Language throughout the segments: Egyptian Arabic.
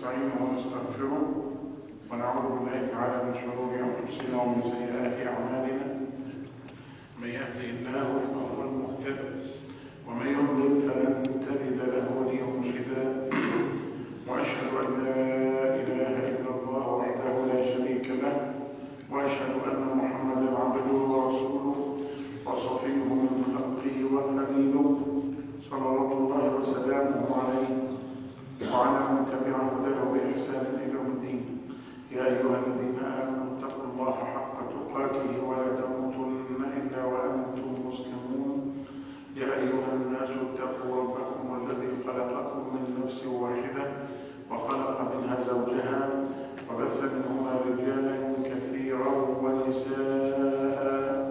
ونستعينه ونستغفره ونعوذ بالله تعالى من شرور انفسنا ومن سيئات اعمالنا من يهده الله فهو المهتد ومن يضلل فلن تجد له وليا مرشدا واشهد ان لا اله الا الله وحده لا شريك له واشهد ان محمدا عبده ورسوله وصفيه من خلقه وخليله صلوات الله وسلامه عليه وعلى من تبع هداه باحسان الى يوم الدين يا ايها الذين امنوا اتقوا الله حق تقاته ولا تموتن الا وانتم مسلمون يا ايها الناس اتقوا ربكم الذي خلقكم من نفس واحده وخلق منها زوجها وبث منهما رجالا كثيرا ونساء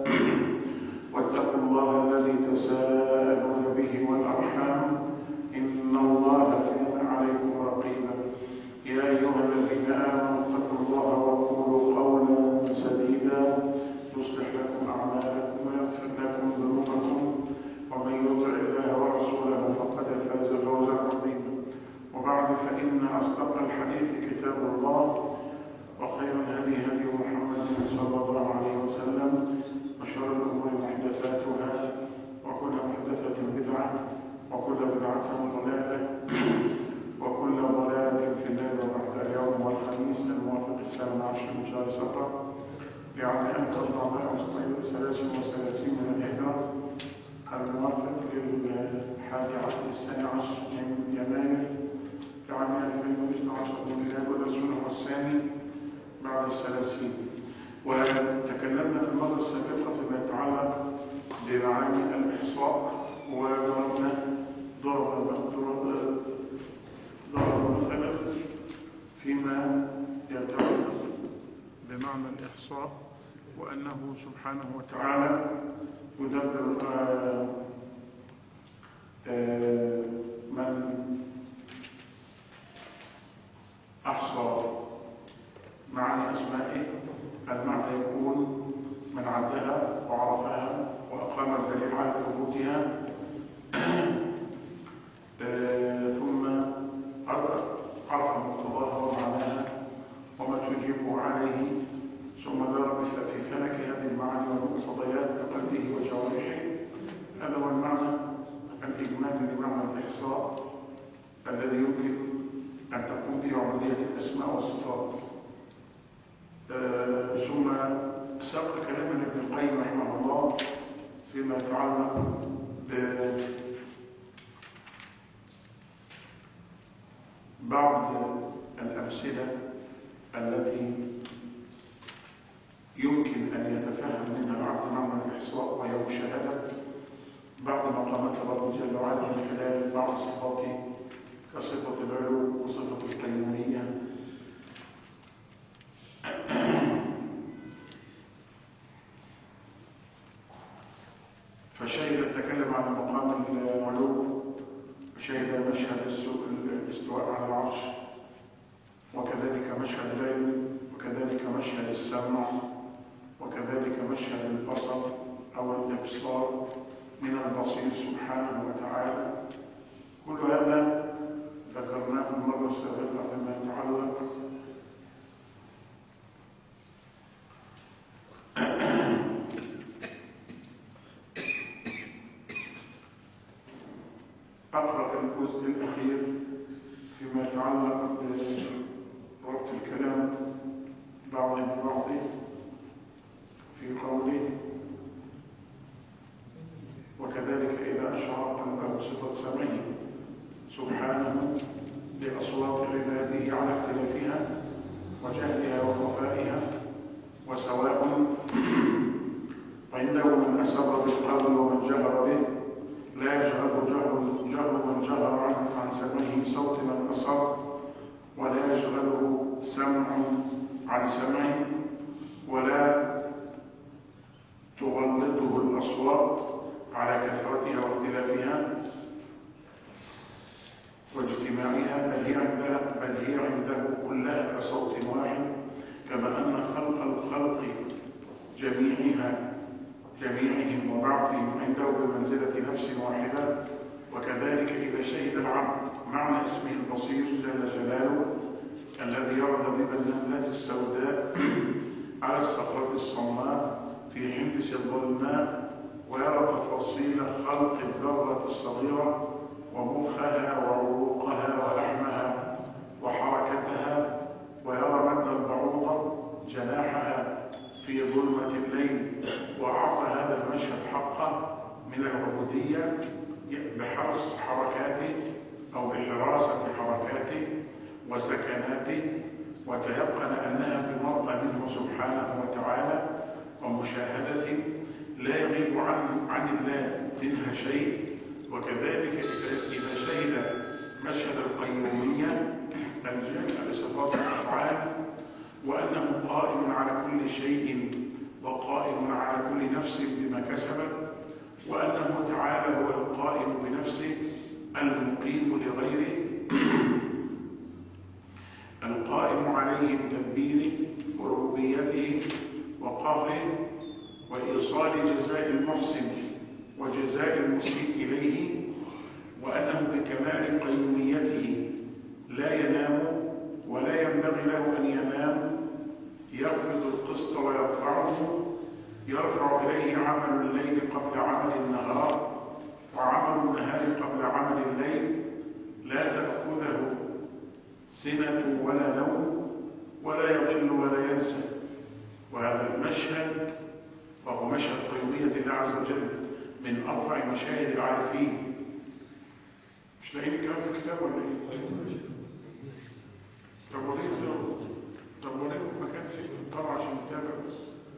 واتقوا الله الذي تساءلون به والارحام ان الله كان عليكم رقيبا يا ايها الذين امنوا اتقوا الله وقولوا قولا سديدا يصلح لكم اعمالكم ويغفر لكم ذنوبكم ومن يطع الله ورسوله فقد فاز فوزا عظيما وبعد فان اصدق الحديث كتاب الله وخير الهدي هدي محمد صلى الله عليه وسلم وشر الامور محدثاتها وكل محدثه بدعه وكل بدعه ضلاله وكل ضلاله في النار وبعد اليوم والخميس الموافق السابع عشر من شهر صفر لعام 1433 من الهجره الموافق للحادي عشر الثاني عشر من يناير لعام 2012 من الميلاد والرسول هو الثاني بعد الثلاثين وتكلمنا في المرة السابقة فيما يتعلق بمعاني الإحصاء وضربنا ضرب ضرب ضرب مثلا فيما يتعلق بمعنى الإحصاء وأنه سبحانه وتعالى يدبر آه آه من أحصى معنى أسمائه المعنى يكون من عدها وعرفها وأقام الدليل على ثبوتها ثم عرف مقتضاها ومعناها وما تجيب عليه ثم ضرب في فلك هذه المعاني والمقتضيات بقلبه وجوارحه هذا هو المعنى الإجمالي لمعنى الإحصاء الذي يمكن أن تقوم به عملية الأسماء والصفات آه ثم ساق كلام ابن القيم رحمه الله فيما يتعلق ببعض الأمثلة التي يمكن أن يتفهم منها العبد معنى الإحصاء وهي مشاهدة بعض مقامات الله جل وعلا من خلال بعض صفاته كصفة العلو وصفة القيومية فشهد تكلم عن مقام العلو وشهد مشهد الاستواء على العرش وكذلك مشهد العلم وكذلك مشهد السمع وكذلك مشهد البصر أو الإبصار من البصير سبحانه وتعالى كل هذا ذكرناه في المرة السابقة فيما يتعلق أقرأ الجزء الأخير فيما يتعلق بربط الكلام بعض ببعض في قوله وكذلك إذا أشعر قلبه صفة سمعه سبحانه لأصوات عباده على اختلافها وجهلها وخفائها وسواء عنده من أسر بالقول ومن جهر به لا يجهر جهر جهر من جهر عنه عن سمعه صوت من أصر ولا يشغله سمع عن سمعه ولا تغلطه الأصوات على كثرتها واختلافها واجتماعها بل هي عنده بل هي عنده كلها كصوت واحد كما أن خلق الخلق جميعها جميعهم وبعضهم عنده بمنزلة نفس واحدة وكذلك إذا شهد العبد معنى اسمه البصير جل جلاله النملة السوداء على الصخرة الصماء في حمص الظلماء ويرى تفاصيل خلق الذرة الصغيرة ومخها وعروقها ولحمها وحركتها ويرى مد البعوضة جناحها في ظلمة الليل وأعطى هذا المشهد حقه من العبودية بحرص حركاته أو بحراسة حركاته وسكناته وتيقن أنها بمرأة منه سبحانه وتعالى ومشاهدة لا يغيب عن, عن الله منها شيء وكذلك إذا شهد مشهد القيومية الجامع لصفات الأفعال وأنه قائم على كل شيء وقائم على كل نفس بما كسبت وأنه تعالى هو القائم بنفسه المقيم لغيره القائم عليه بتدبيره وربوبيته وقهره وإيصال جزاء المحسن وجزاء المسيء إليه وأنه بكمال قيوميته لا ينام ولا ينبغي له أن ينام يقبض القسط ويرفعه يرفع إليه عمل الليل قبل عمل النهار وعمل النهار قبل عمل الليل لا تأخذه سنة ولا نوم ولا يضل ولا ينسى وهذا المشهد وهو مشهد قيومية الله عز وجل من أرفع مشاهد العارفين مش لاقيين الكلام في الكتاب ولا ايه؟ طب وليه طب وليه ما كانش طبعا عشان نتابع بس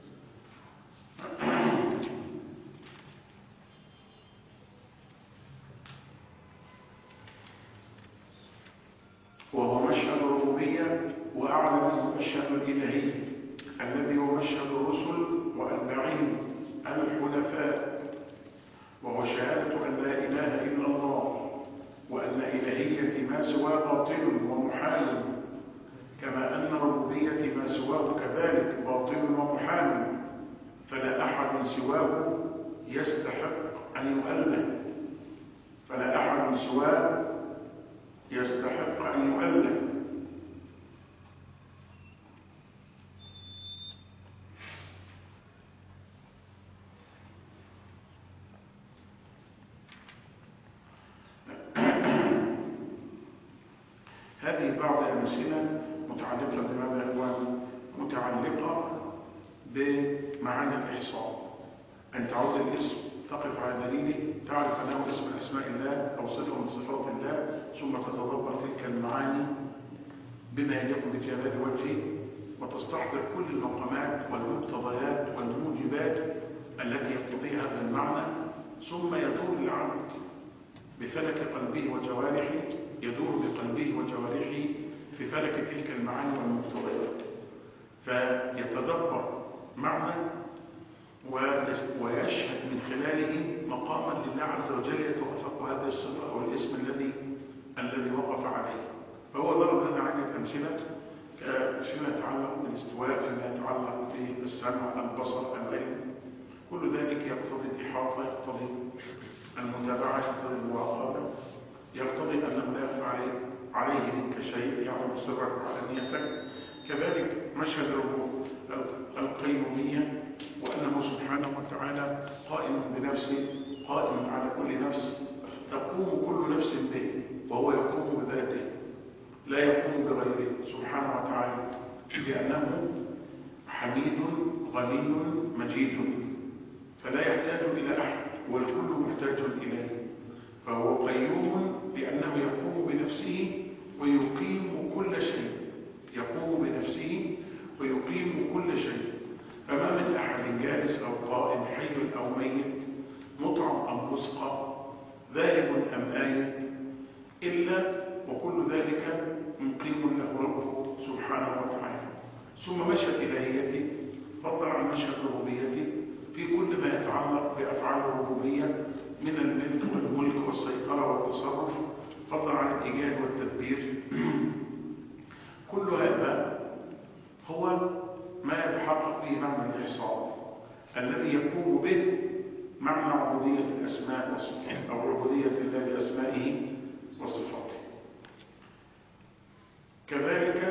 وهو مشهد الربوبية وأعلى منه مشهد الإلهية الذي هو مشهد الرسل وأتباعهم الحنفاء وهو شهادة أن لا إله إلا الله وأن إلهية ما سواه باطل ومحال كما أن ربوبية ما سواه كذلك باطل ومحال فلا أحد سواه يستحق أن يؤله فلا أحد سواه يستحق أن يؤله هذه بعض الأمثلة متعلقة بماذا هو متعلقة بمعاني الإحصاء أن تعود الاسم تقف على دليله تعرف أنه اسم من أسماء الله أو صفة من صفات الله ثم تتدبر تلك المعاني بما يليق بجلال وجهه وتستحضر كل المقامات والمقتضيات والموجبات التي يقتضيها هذا المعنى ثم يدور العبد بفلك قلبه وجوارحه يدور بقلبه وجوارحه في فلك تلك المعاني والمقتضيات فيتدبر معنى ويشهد من خلاله مقاما لله عز وجل يتوافق هذا الصفة أو الاسم الذي الذي وقف عليه فهو ضرب لنا عدة أمثلة فيما يتعلق بالاستواء فيما يتعلق بالسمع البصر العلم كل ذلك يقتضي الإحاطة يقتضي المتابعة يقتضي المراقبة يقتضي أنه لا يخفى عليه عليه منك شيء يعلم سرك وعلانيتك كذلك مشهد القيومية وأنه سبحانه وتعالى قائم بنفسه قائم على كل نفس تقوم كل نفس به وهو يقوم بذاته لا يقوم بغيره سبحانه وتعالى لأنه حميد غني مجيد فلا يحتاج إلى أحد والكل محتاج إليه فهو قيوم لأنه يقوم بنفسه ويقيم كل شيء يقوم بنفسه ويقيم كل شيء فما من أحد جالس أو قائم حي أو ميت مطعم أم مسقى ذاهب أم آية إلا وكل ذلك مقيم له ربه سبحانه وتعالى ثم مشهد إلهيته فضل عن مشهد ربوبيته في كل ما يتعلق بأفعال الربوبية من الملك والملك والسيطرة والتصرف فضلا عن الإيجاد والتدبير كل هذا هو ما يتحقق به معنى الإحصاء الذي يقوم به معنى عبودية الأسماء والصفات أو عبودية الله بأسمائه وصفاته كذلك فلا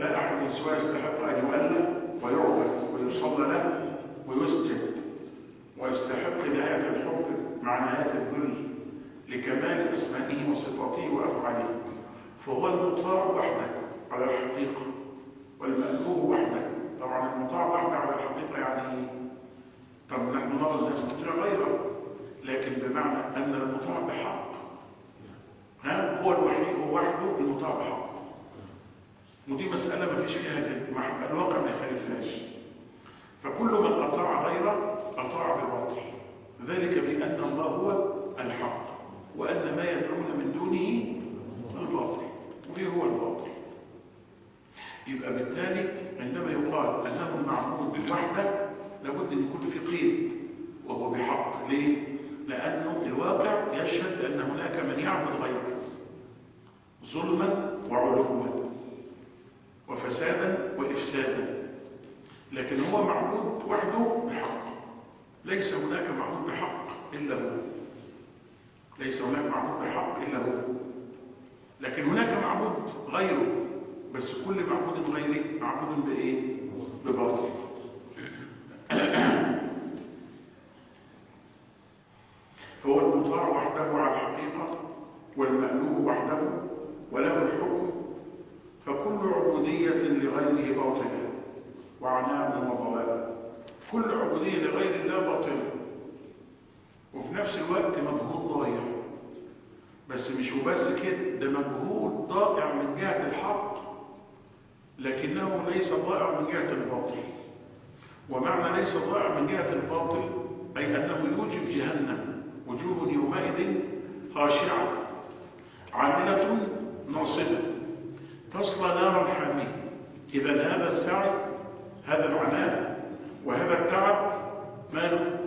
لا أحد سواه يستحق أن يؤلى ويعبد ويصلى له ويسجد ويستحق نهاية الحب مع نهاية الذل لكمال أسمائه وصفاته وأفعاله فهو المطاع وحده على الحقيقة والمألوه وحده طبعا المطاع وحده على الحقيقة يعني إيه؟ طب نحن نرى الناس تطيع غيره لكن بمعنى أن المطاع بحق ها هو الوحيد هو وحده المطاع بحق ودي مسألة ما فيش فيها كده الواقع ما يخالفهاش فكل من أطاع غيره أطاع بباطل ذلك بأن الله هو الحق وأن ما يدعون من دونه الباطل وفيه هو الباطل يبقى بالتالي عندما يقال أنه المعبود وحده لابد أن يكون في قيد وهو بحق ليه؟ لأنه الواقع يشهد أن هناك من يعبد غيره ظلما وعلوا وفسادا وإفسادا لكن هو معبود وحده بحق ليس هناك معبود بحق إلا هو ليس هناك معبود بحق إلا هو لكن هناك معبود غيره بس كل معبود غيره معبود بإيه؟ بباطل فهو المطاع وحده على الحقيقة والمألوه وحده وله الحكم فكل عبودية لغيره باطلة وعناء وضلال كل عبودية لغير الله باطلة وفي نفس الوقت مجهود ضايع بس مش وبس كده ده مجهود ضائع من جهة الحق لكنه ليس ضائع من جهة الباطل ومعنى ليس ضائع من جهة الباطل أي أنه يوجب جهنم وجوه يومئذ خاشعة عاملة ناصبة تصلى نارا حامية إذا هذا السعي هذا العناء وهذا التعب ماله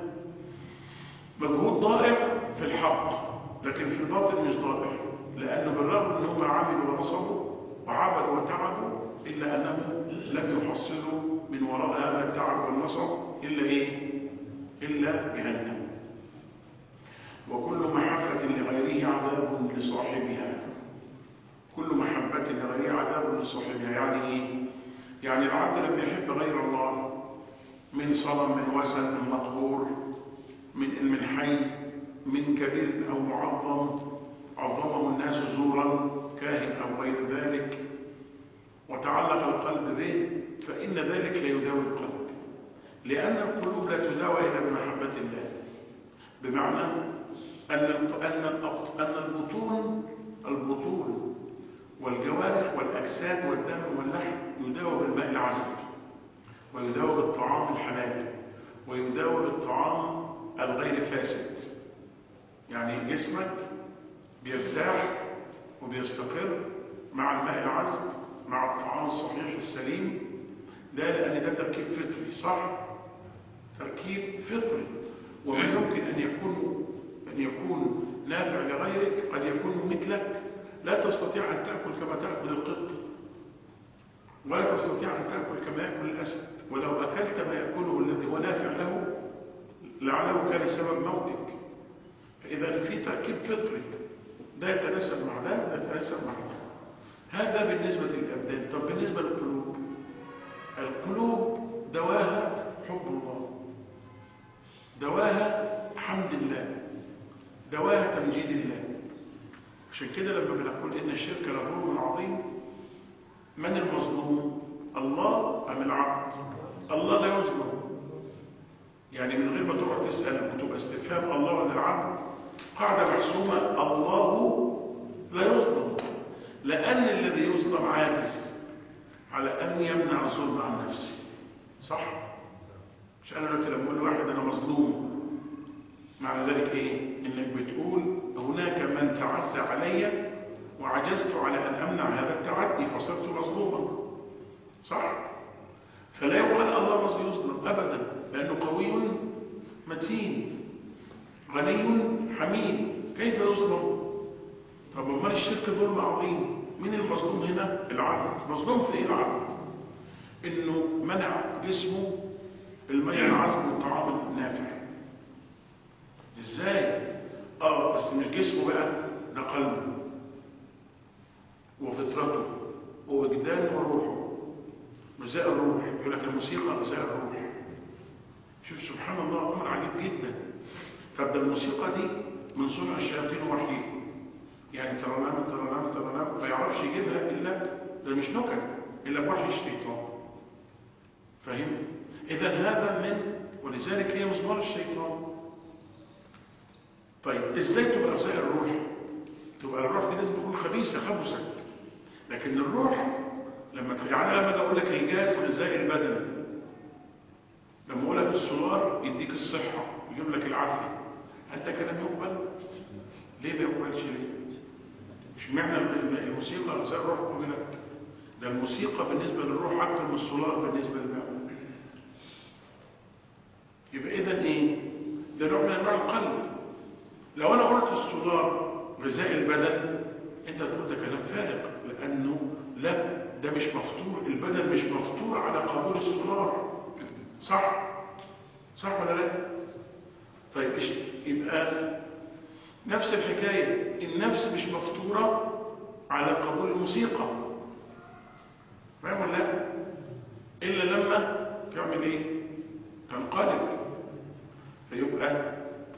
مجهود ضائع في الحق لكن في الباطل مش ضائع لأنه بالرغم أنهم عملوا ونصبوا وعبدوا وتعبوا إلا أنهم لم يحصلوا من وراء هذا التعب والنصب إلا إيه؟ إلا جهنم وكل محبة لغيره عذاب لصاحبها كل محبة لغيره عذاب لصاحبها يعني إيه؟ يعني العبد لما يحب غير الله من صنم من وثن من مقبور من من حي من كبير أو معظم عظمه الناس زورا كاهن أو غير ذلك وتعلق القلب به فإن ذلك لا يداوي القلب لأن القلوب لا تداوى إلا بمحبة الله بمعنى أن أن أن البطون البطون والجوارح والأجساد والدم واللحم يداوى بالماء العذب ويداوى بالطعام الحلال ويداوى بالطعام الغير فاسد يعني جسمك بيرتاح وبيستقر مع الماء العذب مع الطعام الصحيح السليم ده لأن ده تركيب فطري صح؟ تركيب فطري وما يمكن أن يكون أن يكون نافع لغيرك قد يكون مثلك لا تستطيع أن تأكل كما تأكل القط ولا تستطيع أن تأكل كما يأكل الأسد ولو أكلت ما يأكله الذي هو نافع له لعله كان سبب موتك فإذا في تركيب فطري ده يتناسب مع ده ده يتناسب مع ده هذا بالنسبة للأبدان طب بالنسبة للقلوب القلوب دواها حب الله دواها حمد الله دواها تمجيد الله عشان كده لما بنقول إن الشرك لظلم عظيم من المظلوم الله أم العبد الله لا يظلم يعني من غير ما تقعد تسأل وتبقى استفهام الله ولا العبد قاعدة محسومة الله لا يظلم لأن الذي يظلم عاجز على أن يمنع الظلم عن نفسه صح؟ مش أنا دلوقتي لما أقول لواحد أنا مظلوم معنى ذلك إيه؟ إنك بتقول هناك من تعدى علي وعجزت على أن أمنع هذا التعدي فصرت مظلوما صح؟ فلا يقال الله يظلم أبدا لأنه قوي متين غني حميد كيف يظلم؟ طب امال الشرك ظلم عظيم مين المظلوم هنا العبد مظلوم في ايه العبد انه منع جسمه المياه العذب والطعام النافع ازاي اه بس مش جسمه بقى ده قلبه وفطرته ووجدانه وروحه غذاء الروح يقول لك الموسيقى غذاء الروح شوف سبحان الله امر عجيب جدا طب ده الموسيقى دي من صنع الشياطين وحيه يعني ترنام ترنام ترنام ما يعرفش يجيبها الا ده مش نكت الا بوحي الشيطان فاهم اذا هذا من ولذلك هي مزمار الشيطان طيب ازاي تبقى غذاء الروح تبقى الروح دي لازم تكون خبيثه خبثت لكن الروح لما يعني لما اجي اقول لك ايجاز غذاء البدن لما اقول لك السولار يديك الصحه يجيب لك العافيه هل ده كلام يقبل ليه ما يقبلش ليه مش معنى الموسيقى غذاء الروح قبلت ده الموسيقى بالنسبه للروح اكتر من السولار بالنسبه للمعده يبقى اذا ايه ده نوع من انواع القلب لو انا قلت السولار غذاء البدن انت تقول ده كلام فارغ لانه لا ده مش مفطور البدن مش مفطور على قبول السولار صح صح ولا لا طيب إيش يبقى نفس الحكايه النفس مش مفطوره على قبول الموسيقى فاهم ولا لا الا لما تعمل ايه تنقلب فيبقى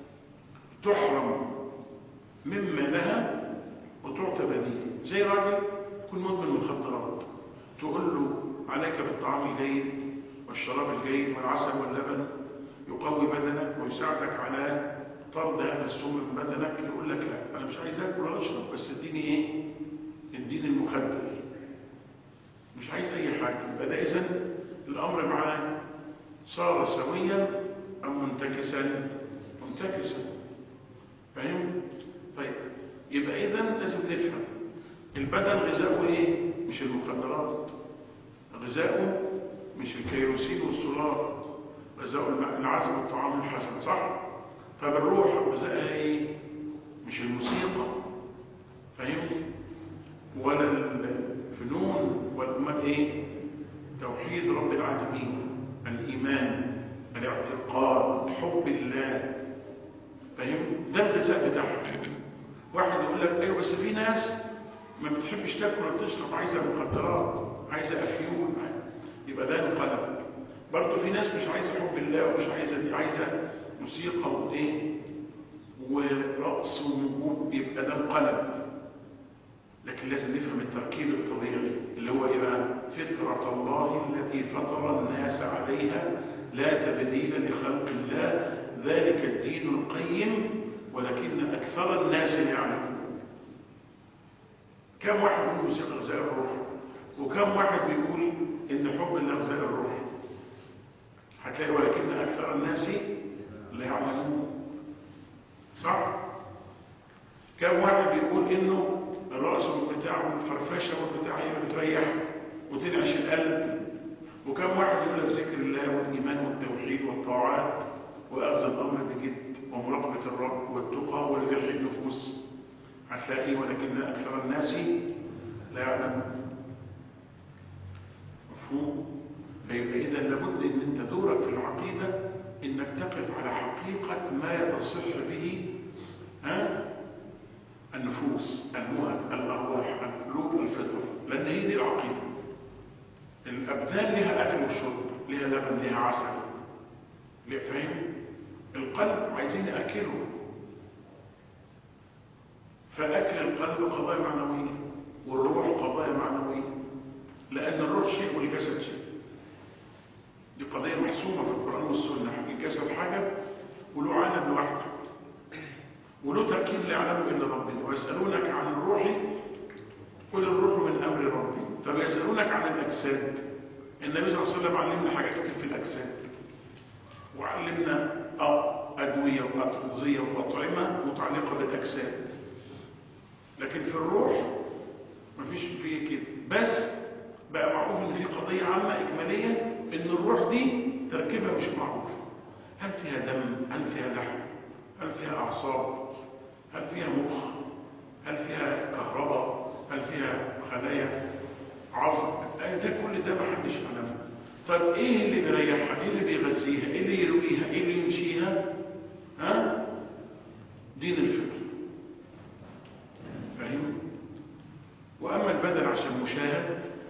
تحرم مما لها وتعطى بديل زي راجل يكون مدمن مخدرات تقول له عليك بالطعام الجيد والشراب الجيد والعسل واللبن يقوي بدنك ويساعدك على طرد هذا السم من بدنك يقول لك لا انا مش عايز اكل ولا اشرب بس اديني ايه اديني المخدر مش عايز اي حاجه يبقى ده اذا الامر معاه صار سويا ام منتكسا منتكسا فاهم طيب يبقى اذا لازم نفهم البدن غذاؤه ايه مش المخدرات غذاؤه مش الكيروسين والسولار غذاؤه العزم والطعام الحسن صح طب الروح غذاءها ايه مش الموسيقى فاهم ولا الفنون ولا ايه توحيد رب العالمين الايمان الاعتقاد حب الله فاهم ده الغذاء بتاعها واحد يقول لك ايوه بس في ناس ما بتحبش تاكل ولا تشرب عايزه مخدرات عايزه افيون يبقى ده انقلب برضه في ناس مش عايزه حب الله ومش عايزه دي عايزه موسيقى وايه ورقص ونجوم يبقى ده انقلب لكن لازم نفهم التركيب الطبيعي اللي هو ايه بقى فطره الله التي فطر الناس عليها لا تبديل لخلق الله ذلك الدين القيم ولكن اكثر الناس لا يعلمون كم واحد بيقول موسيقى غذاء الروح وكم واحد بيقول ان حب الله غذاء الروح هتلاقي ولكن اكثر الناس لا يعلمون صح كم واحد بيقول انه الرأس والبتاع والفرفشة والبتاع هي بتريح وتنعش القلب وكم واحد يقول لك ذكر الله والإيمان والتوحيد والطاعات وأخذ الأمر بجد ومراقبة الرب والتقى والفقه النفوس هتلاقي ولكن أكثر الناس لا يعلمون مفهوم فيبقى إذا لابد أن أنت دورك في العقيدة أنك تقف على حقيقة ما يتصح به ها النفوس المهن الأرواح القلوب الفطر لأن هي دي العقيدة الأبدان لها أكل وشرب لها لبن لها عسل فاهم القلب عايزين نأكله فأكل القلب قضايا معنوية والروح قضايا معنوية لأن الروح شيء والجسد شيء دي قضية محسومة في القرآن والسنة الجسد حاجة وله عالم لوحده وله تركيب لا يعلمه إلا ربنا ويسألونك عن الروح قل الروح من أمر ربي طب يسألونك عن الأجساد النبي صلى الله عليه وسلم علمنا حاجات كتير في الأجساد وعلمنا أدوية وأطعمة وأطعمة متعلقة بالأجساد لكن في الروح مفيش فيه كده بس بقى معروف ان في قضية عامة إجمالية ان الروح دي تركيبها مش معروف هل فيها دم هل فيها لحم هل فيها أعصاب هل فيها مخ هل فيها كهرباء هل فيها خلايا عظم ده كل ده ما حدش يعلمه طب ايه اللي بيريحها ايه اللي بيغذيها ايه اللي يرويها ايه اللي يمشيها ها دين الفطر فاهم واما البدن عشان مشاهد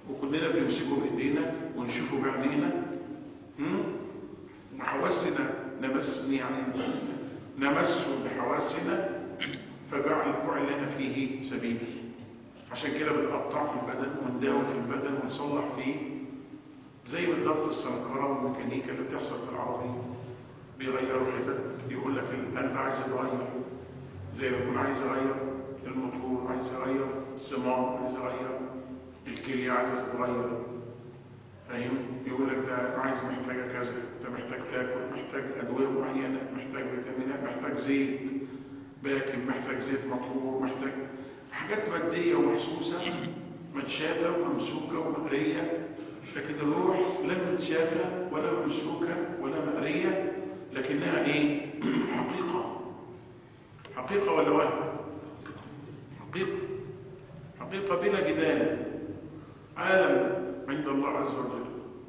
وكلنا بنمسكه بايدينا ونشوفه بعينينا هم؟ وحواسنا نمس يعني نمسه بحواسنا فجعل جعلنا فيه سبيل عشان كده بنقطع في البدن ونداوي في البدن ونصلح فيه زي بالضبط السنكره والميكانيكا اللي بتحصل في العربيه بيغيروا حتت يقول لك القلب عايز يتغير زي ما يكون عايز يغير الموتور عايز يغير الصمام عايز يغير الكليه عايزه تتغير فاهم يقول لك ده عايز محتاجه كذا انت محتاج تاكل محتاج ادويه معينه محتاج فيتامينات محتاج زيت باكن محتاج زيت مطلوب محتاج حاجات ماديه ومحسوسه متشافه وممسوكه ومقريه لكن الروح لا متشافه ولا ممسوكه ولا مقريه لكنها ايه حقيقه حقيقه ولا وهم حقيقه حقيقه بلا جدال عالم عند الله عز وجل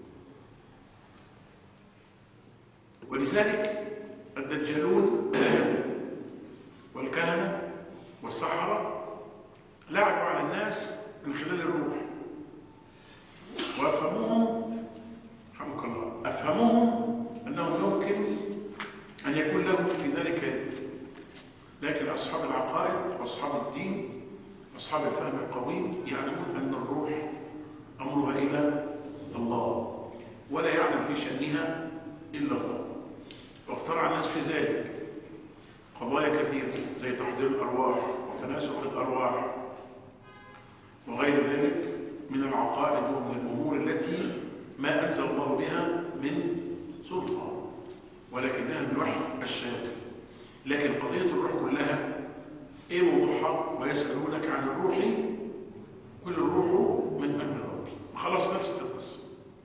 ولذلك الدجالون والكهنة والسحرة لعبوا على الناس من خلال الروح وأفهموهم رحمك الله أفهموهم أنه يمكن أن يكون لهم في ذلك يد لكن أصحاب العقائد وأصحاب الدين أصحاب الفهم القويم يعلمون أن الروح أمرها إلى الله ولا يعلم في شأنها إلا الله واخترع الناس في ذلك قضايا كثيرة زي تحضير الأرواح وتناسخ الأرواح وغير ذلك من العقائد ومن الأمور التي ما أنزل الله بها من سلطان ولكنها من وحي الشياطين لكن قضية الروح كلها ايه موضوعها ويسألونك عن الروح كل الروح من أمر ربي خلاص خلصت القصة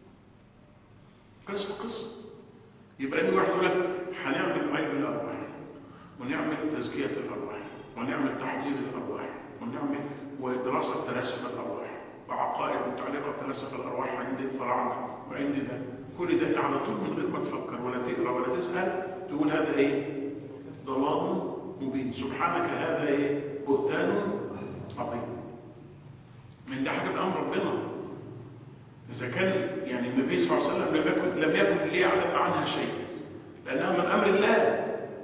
خلصت القصة يبقى أي واحد يقول لك هنعمل عيب الأرواح ونعمل تزكية الأرواح ونعمل تحضير الأرواح ونعمل ودراسة تناسخ الأرواح وعقائد متعلقة بتناسخ الأرواح عند الفراعنة وعند ده كل ده على طول من غير ما تفكر ولا تقرا ولا تسأل تقول هذا ايه ضلال مبين سبحانك هذا ايه بهتان عظيم من ده حاجة بأمر ربنا إذا كان يعني النبي صلى الله عليه وسلم لم يكن لم يكن ليعلم عنها شيء لأنها من أمر الله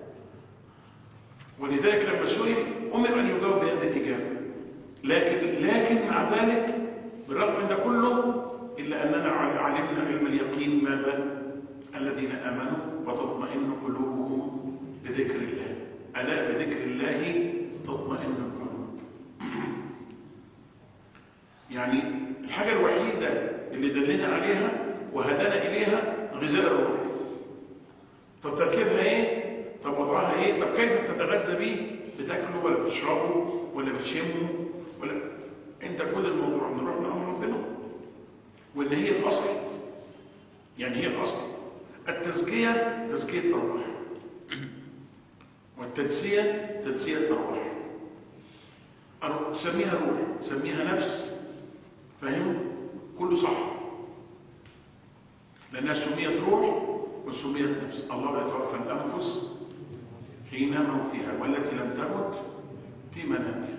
ولذلك لما سئل أمر أن يجاوب بهذه الإجابة لكن لكن مع ذلك بالرغم من ده كله إلا أننا علمنا علم اليقين ماذا الذين آمنوا وتطمئن قلوبهم بذكر الله ألا بذكر الله تطمئن القلوب يعني الحاجة الوحيدة اللي دلنا عليها وهدانا إليها غذاء الروح طب تركيبها ايه طب وضعها ايه طب كيف تتغذى به بتاكله ولا بتشربه ولا بتشمه ولا انت كل الموضوع نروح من امر ربنا وان هي الاصل يعني هي الاصل التزكيه تزكيه الروح والتجسيه تجسيه الروح سميها روح سميها نفس فاهم كله صح لانها سميت روح وسميت نفس الله يتوفى الانفس حين موتها والتي لم تمت في منامها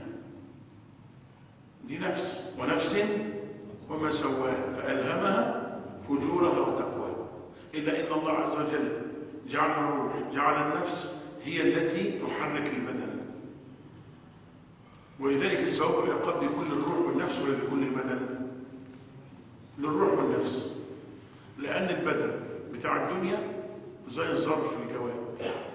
دي نفس ونفس وما سواها فألهمها فجورها وتقواها إلا إن الله عز وجل جعل الروح جعل النفس هي التي تحرك البدن ولذلك الثواب والعقاب بكل الروح والنفس ولا بكل البدن للروح والنفس لأن البدن بتاع الدنيا زي الظرف في الجواب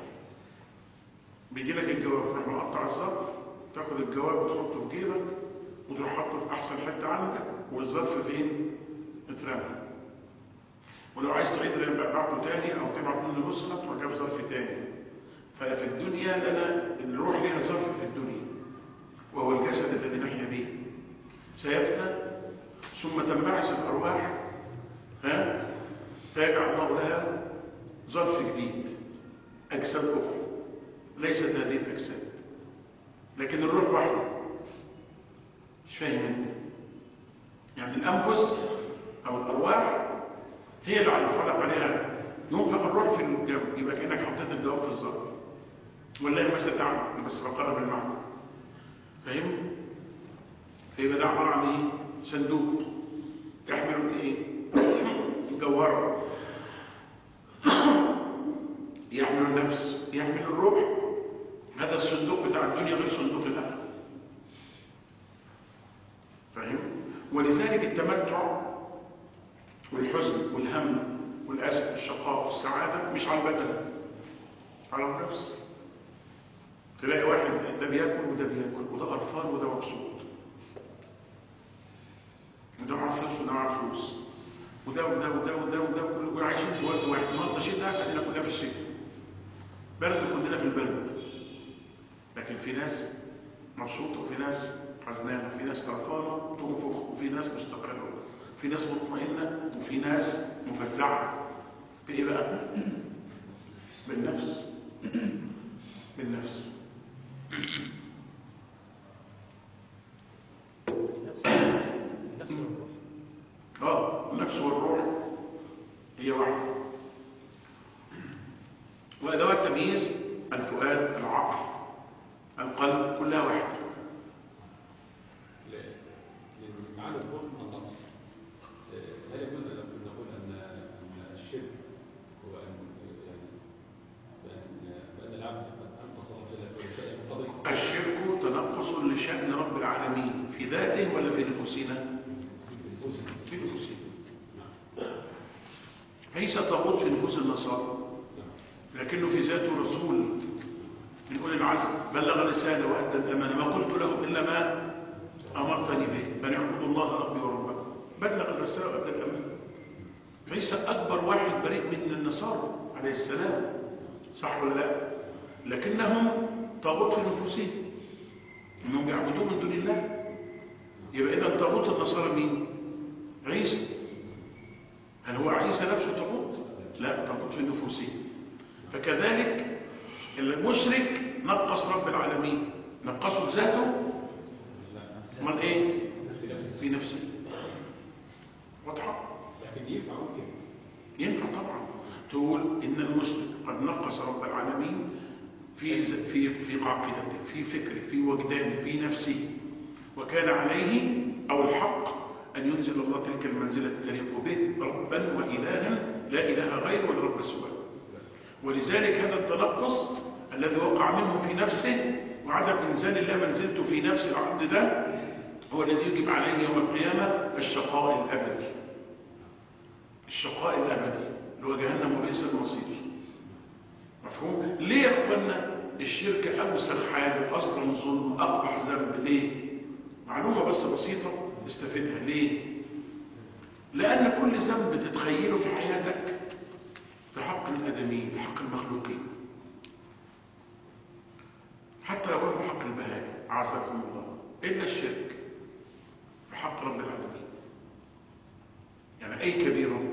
بيجي لك الجواب تروح مقطع الظرف تاخد الجواب وتحطه في جيبك وتروح حاطه في احسن حته عندك والظرف فين اترمى ولو عايز تعيد بعته تاني او تبعت منه نسخه تروح جايب ظرف تاني ففي الدنيا لنا الروح لها ظرف في الدنيا وهو الجسد الذي نحيا به سيفنى ثم تنبعث الارواح ها فيجعل الله لها ظرف جديد اجساد اخرى ليست هذه الاجساد لكن الروح واحده مش فاهم انت يعني الانفس او الارواح هي اللي يطلق عليها ينفق الروح في الجو يبقى كانك حطيت الجو في الظرف والله مثل اعلم بس بقرب المعنى فاهم فيبقى ده عباره عن ايه صندوق الجوهرة يحمل النفس يحمل الروح هذا الصندوق بتاع الدنيا غير صندوق الآخرة فاهم؟ ولذلك التمتع والحزن والهم والأسف والشقاء والسعادة مش على البدن على النفس تلاقي واحد ده بياكل وده بياكل وده قرفان وده مبسوط وده معاه فلوس وده معاه فلوس وده وده وده وده وده كله عايشين في وقت واحد النهارده شتاء خلينا كلنا في الشتاء برد كلنا في البرد لكن في ناس مبسوطه وفي ناس حزنانه وفي ناس قرفانه تنفخ وفي ناس مستقره في ناس مطمئنه وفي ناس مفزعه بايه بقى؟ بالنفس بالنفس نفس نفس الروح اه النفس والروح هي واحدة وأدوات تمييز الفؤاد العقل القلب كلها واحدة لا لأن معاني الروح من النقص آه، هل يجوز أن نقول أن أن الشرك هو أن يعني بأن بأن العبد قد أنقص الله جل وعلا شيئا قضية الشرك تنقص لشأن رب العالمين في ذاته ولا في نفوسنا في نفوسنا ليس طاغوت في نفوس النصارى لكنه في ذاته رسول من أولي العزم بلغ الرسالة وأدى الأمانة ما قلت لهم إلا ما أمرتني به أن اعبدوا الله ربي وربكم بلغ الرسالة وأدى الأمانة عيسى أكبر واحد بريء من النصارى عليه السلام صح ولا لا لكنهم طاغوت في نفوسهم انهم يعبدون من دون الله يبقى اذا طاغوت النصارى مين عيسى هل هو عيسى نفسه طاغوت لا طاغوت في نفوسهم فكذلك المشرك نقص رب العالمين نقصه ذاته امال ايه في نفسه واضحه لكن ينفع ممكن ينفع طبعا تقول ان المسلم قد نقص رب العالمين في في في عقيدته في فكره في وجدانه في نفسه وكان عليه او الحق ان ينزل الله تلك المنزله تليق به ربا والها لا اله غيره ولا رب سواه ولذلك هذا التنقص الذي وقع منه في نفسه وعدم انزال الله منزلته في نفس العبد ده هو الذي يجب عليه يوم القيامه الشقاء الابدي الشقاء الابدي اللي هو جهنم وليس المصير مفهوم ليه يا اخوانا الشرك اوسخ حاجه اصلا ظلم اقبح ذنب ليه معلومه بس بسيطه استفدها ليه لان كل ذنب تتخيله في حياتك في حق الادميين في حق المخلوقين حتى لو كان في حق البهائم عزكم الله الا الشرك في حق رب العالمين يعني اي كبيره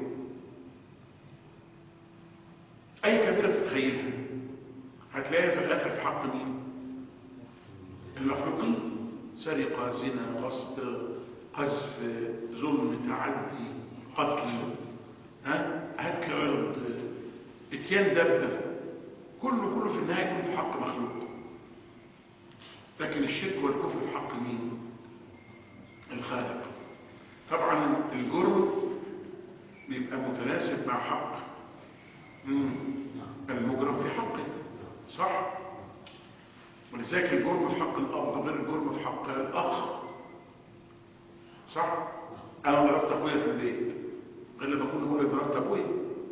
اي كبيره تتخيلها هتلاقيها في الاخر في حق مين المخلوقين سرقه زنا غصب قذف ظلم تعدي قتل ها هتك عرض اتيان دبه كله كله في النهايه يكون في حق مخلوق لكن الشرك والكفر في حق مين الخالق طبعا الجرم بيبقى متناسب مع حق مم. المجرم في حقه صح ولذلك الجرم في حق الاب غير الجرم في حق الاخ صح انا ضربت ابويا في البيت غير لما اكون هو اللي ضربت ابويا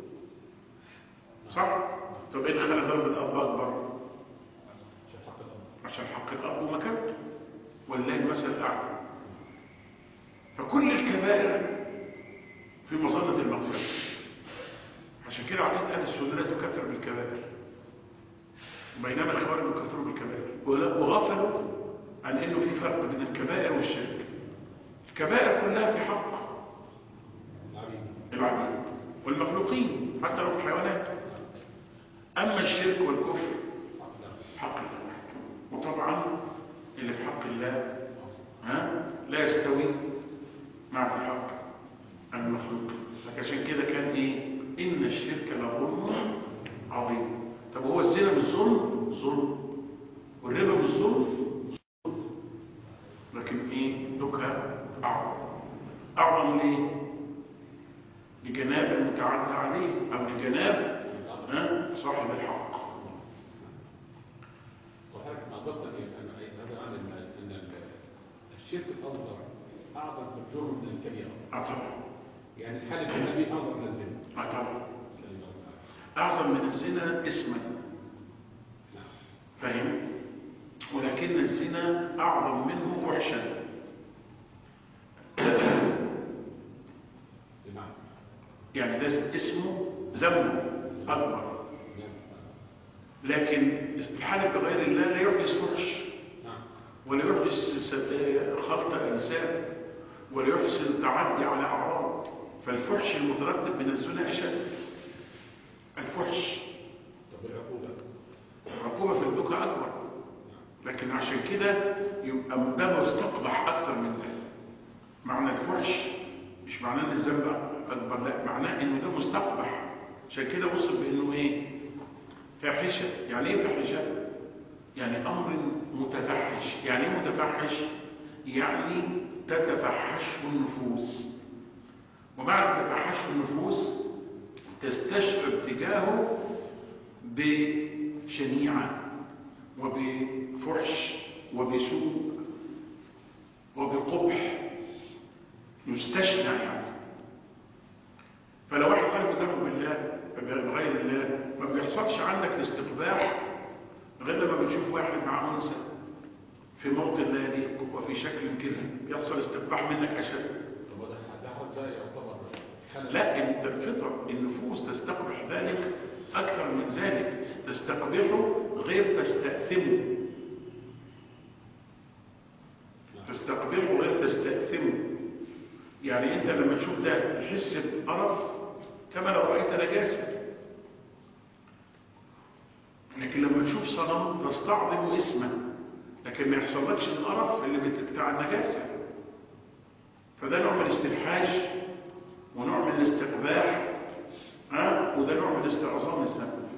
صح طب ايه اللي خلى ضرب الاب اكبر عشان حق الأمر عشان حق الاب ومكانته ولله المثل الاعلى فكل الكبائر في مظنه المغفره عشان كده عقيده اهل السنه لا تكفر بالكبائر بينما الاخوان يكفروا بالكبائر ولا- وغفلوا عن انه في فرق بين الكبائر والشرك الكبائر كلها في حق العبيد العبيد والمخلوقين حتى لو الحيوانات اما الشرك والكفر حق الأمر حق الله وطبعا اللي في حق الله ها لا يستوي مع في حق المخلوق عشان كده كان ايه ان الشرك لظلم عظيم طب هو الزنا مش ظلم ظلم والربا مش ظلم ظلم لكن ايه نكهه اعظم اعظم ليه لجناب المتعدى عليه أو لجناب ها، صاحب الحق وحضرتك أضفت أن هذا عن أن أن الشرك الأصغر أعظم في الجرم من الكبيرة أطبع يعني الحالة النبي أعظم من الزنا أطبع صلى الله عليه وسلم أعظم من الزنا اسما نعم فاهم ولكن الزنا أعظم منه فحشا بمعنى يعني ده اسمه ذنب أكبر نعم لكن الحلف بغير الله لا يحدث فحش نعم ولا يحدث س- خلط أنساب ولا يحدث التعدي على أعراض فالفحش المترتب من الزنا أشد الفحش طب العقوبة العقوبة في البكاء أكبر لكن عشان كده يبقى ده مستقبح أكتر من ده معنى الفحش مش معناه ان الذنب أكبر لا معناه إنه ده مستقبح عشان كده وصل بإنه إيه فاحشة يعني إيه فاحشة يعني أمر متفحش يعني إيه متفحش يعني تتفحشه النفوس ومعنى تتفحشه النفوس تستشعر تجاهه بشنيعة وبفحش وبسوء وبقبح يستشنع يعني فلو واحد قال قدامه بالله بغير الله ما بيحصلش عندك الاستقباح غير لما بتشوف واحد مع انثى في موطن لا يليق وفي شكل كده بيحصل استقباح منك اشد طب ده ده ده يعتبر حالة لا انت الفطر النفوس تستقبح ذلك اكثر من ذلك تستقبحه غير تستأثمه تستقبحه غير تستأثمه يعني انت لما تشوف ده تحس بقرف كما لو رأيت نجاسة لكن لما تشوف صنم تستعظم اسمه لكن ما يحصلكش القرف اللي بت- بتاع النجاسة فده نوع من الاستفحاش ونوع من الاستقباح ها وده نوع من استعظام الذنب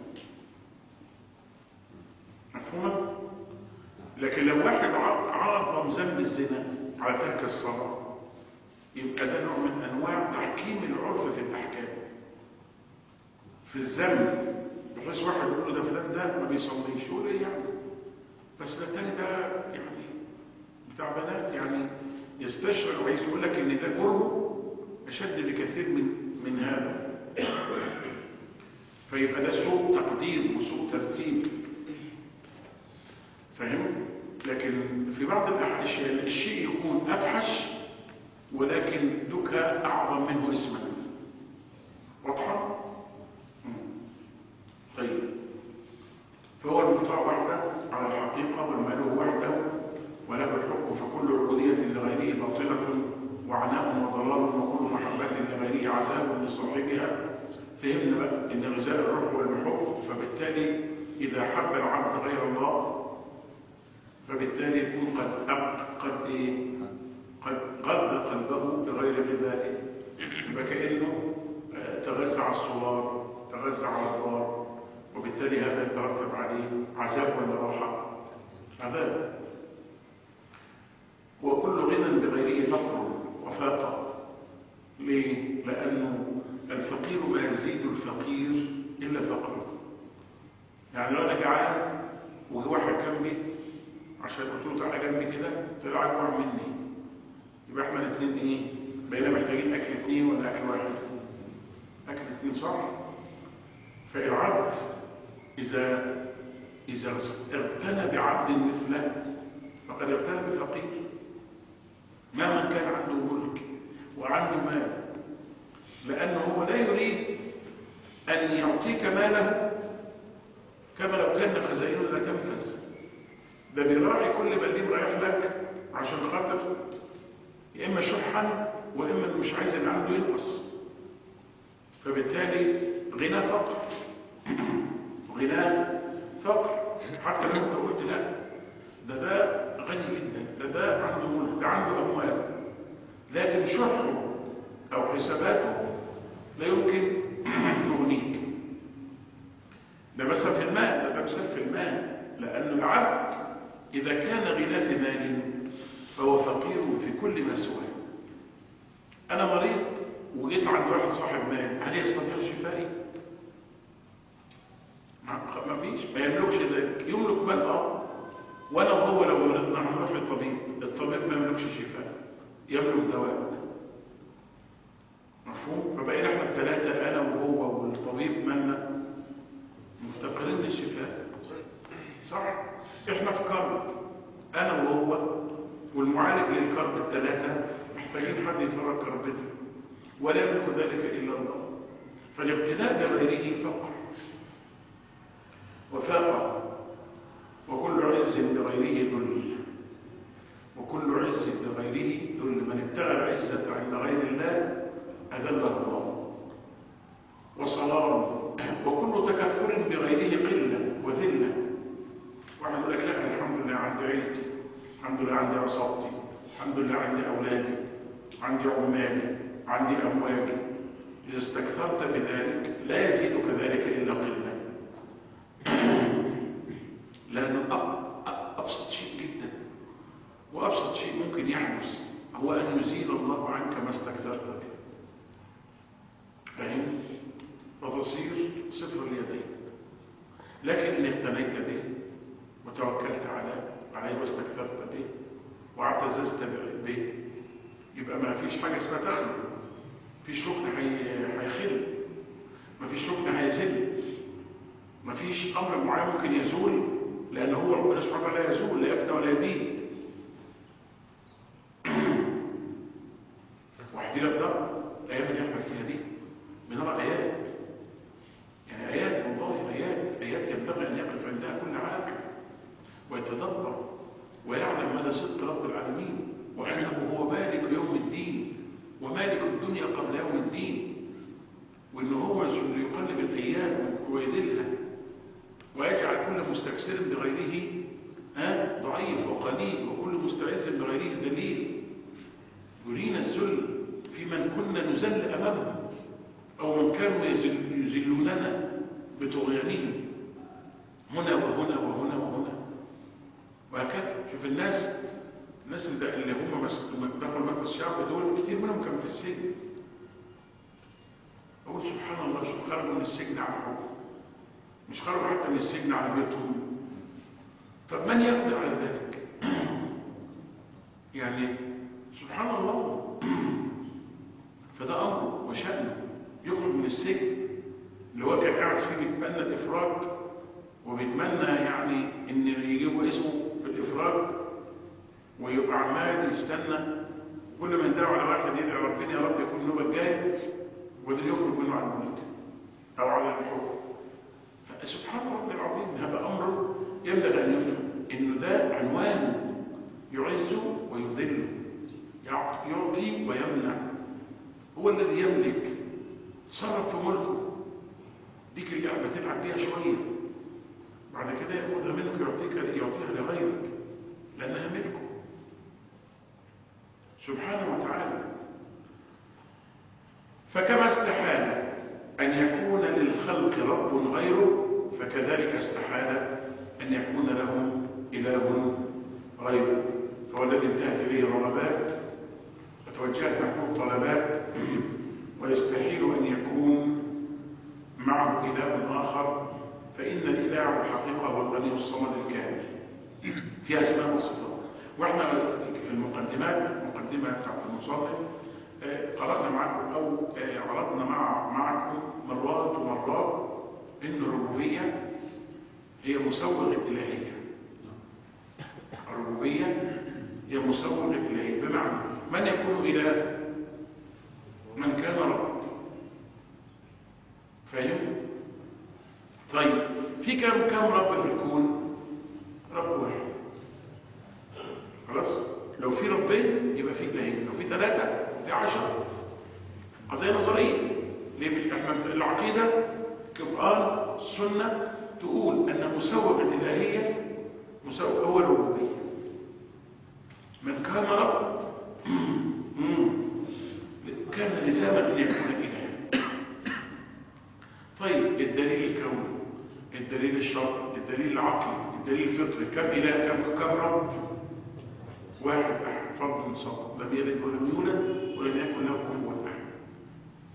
مفهومة؟ لكن لو واحد ع- عظم ذنب الزنا على ترك الصلاة يبقى ده نوع من أنواع تحكيم العرف في الأحكام في الذنب بحيث واحد يقول له ده فلان ده ما بيصليش يقول ايه يعني بس ده التاني ده يعني بتاع بنات يعني يستشعر وعايز يقول لك ان ده جرم اشد بكثير من من هذا فيبقى ده سوء تقدير وسوء ترتيب فاهم لكن في بعض الأحيان الشيء يكون أفحش ولكن دكا أعظم منه اسما واضحة؟ مم. طيب فهو المطاع وحده على الحقيقة والمألوه وحده وله الحكم فكل عبودية لغيره باطلة وعناء وضلال وكل محبة لغيره عذاب لصاحبها فهمنا بقى ان غذاء الروح هو المحب فبالتالي اذا حب العبد غير الله فبالتالي يكون قد أب- قد ايه قد غذى قلبه بغير غذائه يبقى كانه آه، تغذى على الصغار تغذى على الضار وبالتالي هذا يترتب عليه عذاب ولا راحه عذاب وكل غنى بغيره فقر وفاقة ليه؟ لأنه الفقير ما يزيد الفقير إلا فقرا يعني لو أنا جعان وجي واحد جنبي عشان قلت له تعالى جنبي كده طلع أجوع مني يبقى احنا الاثنين ايه؟ بقينا محتاجين أكل اثنين ولا أكل واحد؟ أكل اثنين صح؟ فالعبد إذا إذا اغتنى بعبد مثله فقد اغتنى بفقير مهما كان عنده ملك وعنده مال لأنه هو لا يريد أن يعطيك ماله كما لو كان خزائنه لا تنفذ ده بيراعي كل مليم رايح لك عشان خاطر يا إما شحا وإما إنه مش عايز اللي عنده ينقص فبالتالي غنى فقر غنى فقر حتى لو انت قلت لا ده ده غني جدا ده ده عنده ملك ده عنده اموال لكن شحه او حساباته لا يمكن تغنيك ده مثلا في المال ده, ده مثال في المال لان العبد اذا كان غنى في مال فهو فقير في كل ما سواه انا مريض و... وجيت عند واحد صاحب مال هل يستطيع شفائي؟ ما ما فيش ما يملكش ذلك يملك مال اه وانا وهو لو مرضنا هنروح للطبيب الطبيب ما يملكش شفاء يملك دواء مفهوم فبقينا احنا الثلاثه انا وهو والطبيب مالنا مفتقرين للشفاء صح احنا في كرب انا وهو والمعالج للكرب الثلاثه محتاجين حد يفرج كربنا ولا يملك ذلك الا الله فالاقتداء بغيره فقر وفاقه وكل عز بغيره ذل وكل عز بغيره ذل من ابتغى العزة عند غير الله أذله الله وصغار وكل تكثر بغيره قلة وذلة واحد يقول لك لا الحمد لله عندي عيلتي الحمد لله عندي عصابتي الحمد لله عندي أولادي عندي عمالي عندي أموالي إذا استكثرت بذلك لا يزيدك ذلك إلا قلة لأن أبسط شيء جدا وأبسط شيء ممكن يحدث هو أن يزيل الله عنك ما استكثرت به فاهم؟ وتصير صفر اليدين لكن إن اقتنيت به وتوكلت على عليه واستكثرت به واعتززت به يبقى ما فيش حاجة اسمها تخلو فيش ركن هيخل ما فيش ركن هيزل ما فيش أمر معين ممكن يزول لأن هو ربنا سبحانه وتعالى لا يزول لا يفنى ولا يبيد واحدي لك ده الآيات اللي احنا فيها دي بنرى آيات يعني آيات والله آيات آيات ينبغي أن يقف عندها كل عاقل ويتدبر ويعلم مدى صدق رب العالمين وأنه هو مالك يوم الدين ومالك الدنيا قبل يوم الدين وإنه هو اللي يقلب الأيام ويدلها ويجعل كل مستكثر بغيره ها ضعيف وقليل وكل مستعز بغيره دليل يرينا الذل في من كنا نذل امامهم او من كانوا يذل يذلوننا بطغيانهم هنا وهنا وهنا وهنا وهكذا شوف الناس الناس اللي هم دخلوا مجلس الشعب دول كتير منهم كانوا في السجن اقول سبحان الله شوف خرجوا من السجن على حكم مش خرجوا حتى من السجن على بيتهم طب من يقدر على ذلك يعني سبحان الله فده امر وشأنه يخرج من السجن اللي هو كان قاعد فيه بيتمنى الافراج وبيتمنى يعني ان يجيبوا اسمه في الافراج ويبقى عمال يستنى كل ما يدعوا على واحد يدعي ربنا يا رب يكون النوبه الجاي وده يخرج منه على الملك او على الحكم فسبحان ربي العظيم هذا امر ينبغي ان يفهم انه ده عنوان يعز ويذل يعطي ويمنع هو الذي يملك صرف في ملكه ديك اللعبه تلعب بيها شويه بعد كده ياخذها منك يعطيك يعطيها لغيرك لانها ملكه سبحانه وتعالى فكما استحال أن يكون للخلق رب غيره فكذلك استحال أن يكون لهم إله غيره فهو الذي انتهت إليه الرغبات وتوجهت نحو الطلبات ويستحيل أن يكون معه إله آخر فإن الإله الحقيقة هو الغني الصمد الكامل في أسماء وصفات وإحنا في المقدمات مقدمة بتاعت المصنف قرأنا معكم أو عرضنا مع معكم مرات ومرات إن الربوبية هي مسوغ الإلهية الربوبية هي مسوغ الإلهية بمعنى من يكون إله من كان رب فاهم؟ طيب في كم كم رب في الكون رب واحد خلاص لو في ربين يبقى في إلهين لو في ثلاثة في عشرة قضية نظرية ليه مش احنا العقيدة القرآن السنة تقول أن مسوغ الإلهية مسوغ هو الربوبية من كان رب كان لزاما أن يكون إله طيب الدليل الكوني الدليل الشرعي الدليل العقلي الدليل الفطري كم إله كم كم رب واحد أحد فرد صمد لم يلد ولم يولد ولم يكن له كفوا أحد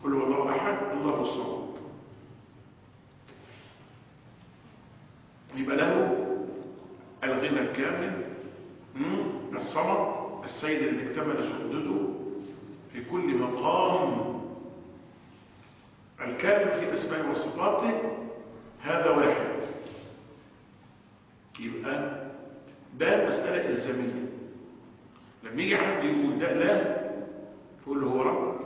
الكامل مم؟ الصمد السيد الذي اكتمل سدده في كل مقام الكامل في أسماء وصفاته هذا واحد يبقى ده مسألة إلزامية لما يجي حد يقول ده لا تقول له هو رب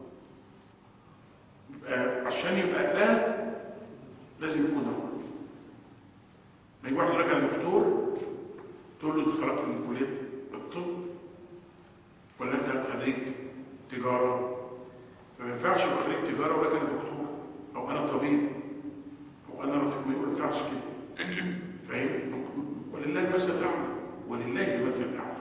يبقى عشان يبقى لا لازم يكون هو ما يجي واحد يقول لك انا دكتور تقول له انت خرجت من كليه الطب ولا انت خريج تجاره فما ينفعش يبقى خريج تجاره ولا انا دكتور او انا طبيب او انا رفيق ما يقول ما ينفعش كده فاهم ولله المثل الاعلى ولله المثل الاعلى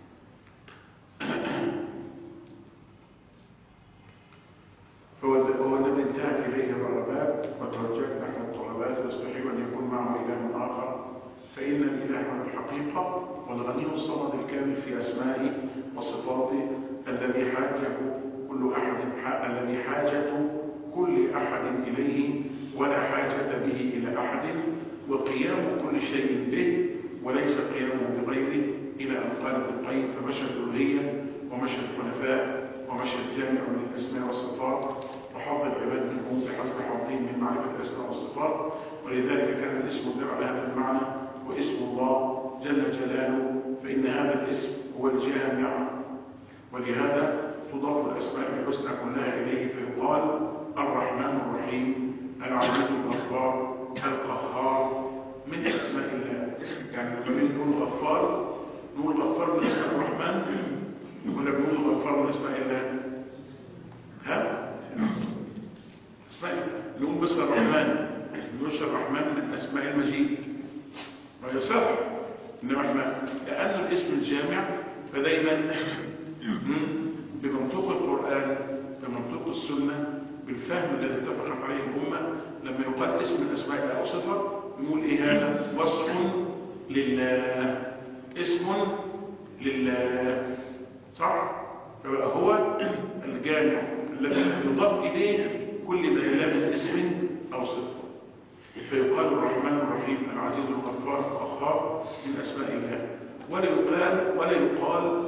فهو هو الذي انتهت اليه الرغبات وتوجهت نحو الطلبات ويستحيل ان يكون معه اله اخر فان الاله هو الحقيقه والغني الصمد الكامل في اسمائه وصفاته الذي حاجه كل احد الذي حاجه كل احد اليه ولا حاجه به الى احد وقيام كل شيء به وليس قيامه بغيره الى ان قال ابن القيم فمشى الالوهيه ومشى الحنفاء ومشى الجامع من الاسماء والصفات وحظ العباد منه بحسب حظهم من معرفه الاسماء والصفات ولذلك كان الاسم يدل على هذا المعنى واسم الله جل جلاله فان هذا الاسم هو الجامع ولهذا تضاف الاسماء الحسنى كلها اليه فيقال الرحمن الرحيم العزيز الغفار القهار من اسماء الله يعني لما بنقول غفار نقول غفار من اسماء الرحمن ولا بنقول غفار من اسماء الله ها اسماء نقول بس الرحمن نقولش الرحمن من اسماء المجيد ما يصح انما احنا لان الاسم الجامع فدايما بمنطوق القران بمنطوق السنه بالفهم الذي اتفقت عليه الامه لما يقال اسم من اسماء الله او صفه نقول ايه هذا وصف لله اسم لله صح فبقى هو الجامع الذي يضاف اليه كل ما يلام اسم او صفه فيقال الرحمن الرحيم العزيز الغفار القهار من اسماء الله ولا يقال ولا يقال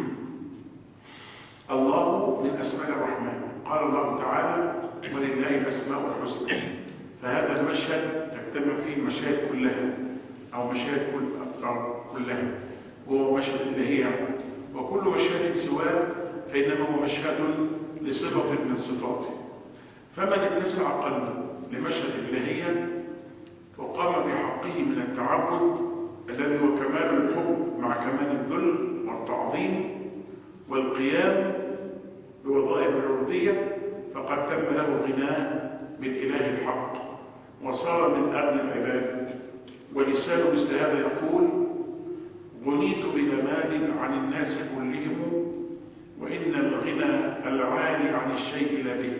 الله من اسماء الرحمن قال الله تعالى ولله الاسماء الحسنى فهذا المشهد تجتمع فيه المشاهد كلها او مشاهد كل أو كلها وهو مشهد الالهيه وكل مشهد سواه فانما هو مشهد لصفه من صفاته فمن اتسع قلبه لمشهد الالهيه وقام بحقه من التعبد الذي هو كمال الحب مع كمال الذل والتعظيم والقيام بوظائف العبوديه فقد تم له غناه بالاله الحق وصار من اغنى العباد ولسانه مثل هذا يقول غنيت بجمال عن الناس كلهم وان الغنى العالي عن الشيء لبه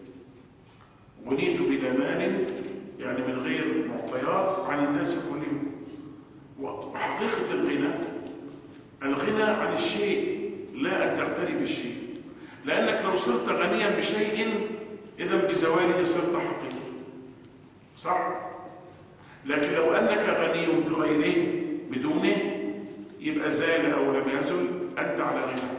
غنيت بجمال يعني من غير معطيات عن الناس كلهم وحقيقه الغنى الغنى عن الشيء لا ان تغتني بالشيء لانك لو صرت غنيا بشيء اذا بزواله صرت حقيقي صح لكن لو انك غني بغيره بدونه يبقى زال او لم يزل انت على غنى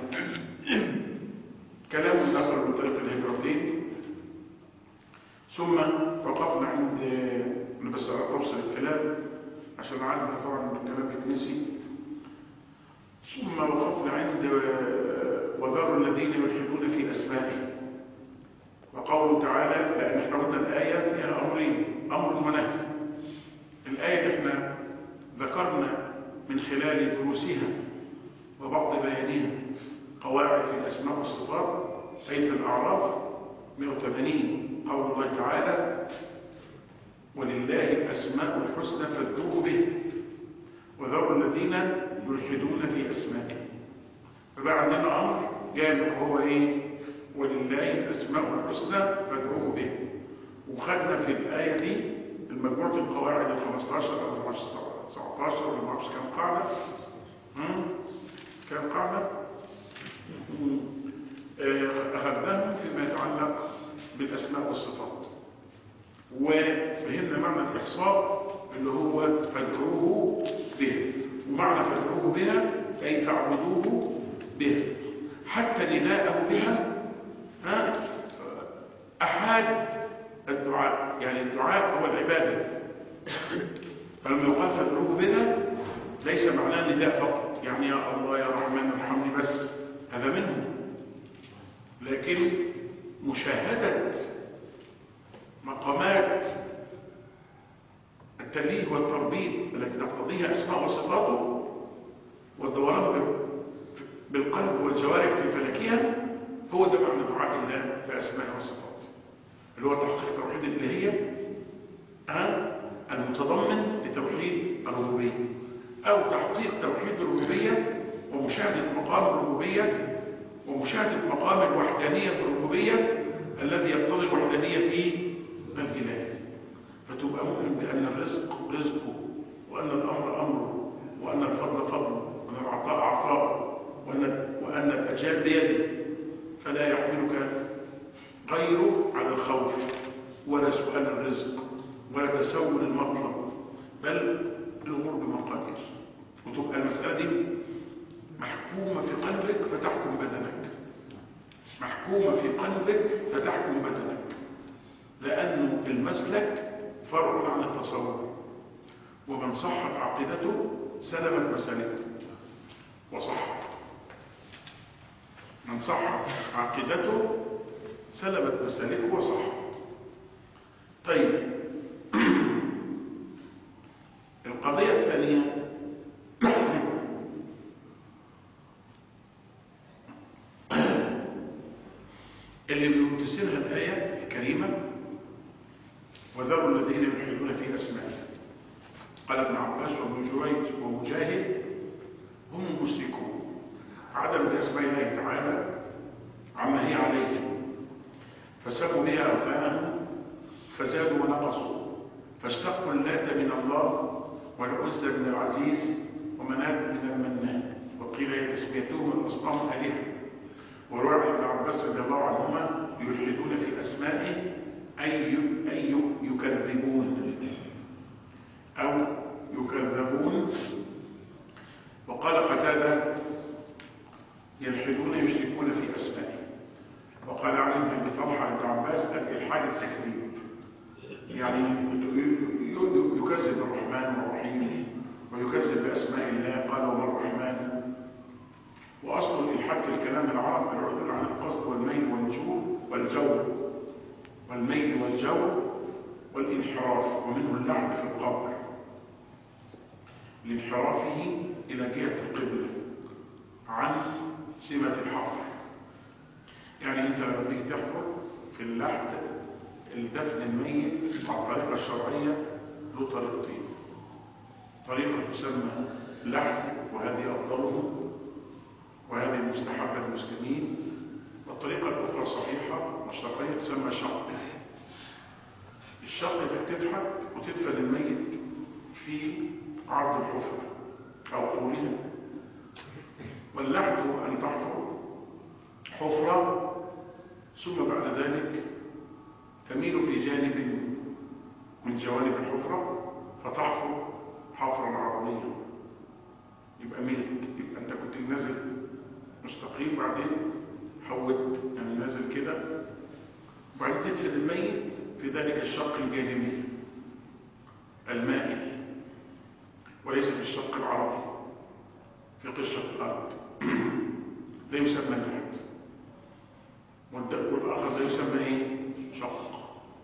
كلام اخر من طريق الهجرتين ثم وقفنا عند انا بس اوصل الكلام عشان عارف طبعا ان الكلام بيتنسي ثم وقفنا عند وذروا الذين يلحدون في اسمائه وقوله تعالى لان احنا قلنا الايه فيها امرين امر ونهي الايه اللي احنا ذكرنا من خلال دروسها وبعض بيانها قواعد في الاسماء والصفات ايه الاعراف 180 قول الله تعالى ولله الاسماء الحسنى فادعوه به وذروا الذين يلحدون في اسمائه فبقى عندنا امر جامع هو ايه ولله الاسماء الحسنى فادعوه به وخدنا في الايه دي المجموعه القواعد ال 15 او 19 ولا ما اعرفش كام قاعده كام قاعده اخذناهم فيما يتعلق بالاسماء والصفات وفهمنا معنى الاحصاء اللي هو فادعوه به ومعنى فادعوه بها أي فاعبدوه بها حتى نداءه بها ها أحاد الدعاء يعني الدعاء هو العبادة فلما يقال فادعوه بها ليس معناه نداء فقط يعني يا الله يا رحمن ارحمني بس هذا منه لكن مشاهدة مقامات التليه والتربيط التي تقتضيها أسماء وصفاته والدوران بالقلب والجوارح في فلكها هو ده معنى دعاء الله بأسماء وصفاته اللي هو تحقيق توحيد الإلهية أه؟ المتضمن لتوحيد الربوبية أو تحقيق توحيد الربوبية ومشاهدة مقام الربوبية ومشاهدة مقام الوحدانية في الربوبية الذي يقتضي الوحدانية في الإله فتبقى مؤمن بأن الرزق رزقه وأن الأمر أمره وأن الفضل فضله وأن العطاء عطاءه وأن, وأن الأجال بيده فلا يحملك غيره على الخوف ولا سؤال الرزق ولا تسول المطلب بل الأمور بمقادير وتبقى المسألة دي محكومة في قلبك فتحكم بدنك محكومة في قلبك فتحكم بدنك لأنه المسلك فرع عن التصور ومن صحت عقيدته سلمت مسالكه وصح من صح عقيدته سلمت مسالكه وصح طيب القضية الثانية اللي بيمتسنها الآية الكريمة وذروا الذين يلحدون في أسمائه قال ابن عباس وابن جريج ومجاهد هم المشركون عدم بأسماء الله تعالى عما هي عليه فسموا بها أوثانهم فزادوا ونقصوا فاشتقوا اللات من الله والعزى من العزيز ومنات من المنان وقيل هي تسميتهم الأصنام آلهة وروى ابن عباس رضي الله عنهما يلحدون في أسمائه أي أي يكذبون أو يكذبون وقال قتادة يلحدون يشركون في أسمائه وقال علي بن أبي طلحة ابن عباس الإلحاد التكذيب يعني يكذب الرحمن والرحيم ويكذب بأسماء الله قال وما الرحمن وأصل الإلحاد في الكلام العرب العدول عن القصد والميل والجو والجو والميل والجو والانحراف ومنه اللعب في القبر لانحرافه إلى جهة القبلة عن سمة الحفر يعني أنت لما تيجي تحفر في اللحد الدفن الميت على الطريقة الشرعية له طريقتين طريقة تسمى لحد وهذه أفضله وهذه المستحبة للمسلمين والطريقة الأخرى الصحيحة والشرعية تسمى شق الشق انك تفحت وتدفن الميت في عرض الحفرة أو طولها واللحد أن تحفر حفرة ثم بعد ذلك تميل في جانب من جوانب الحفرة فتحفر حفرا عرضيا يبقى ملت يبقى انت كنت نازل مستقيم بعدين حولت يعني نازل كده وبعدين تدفن الميت في ذلك الشق الجانبي المائل وليس في الشق العربي في قشة الأرض ده يسمى اللحد والآخر ده يسمى ايه شق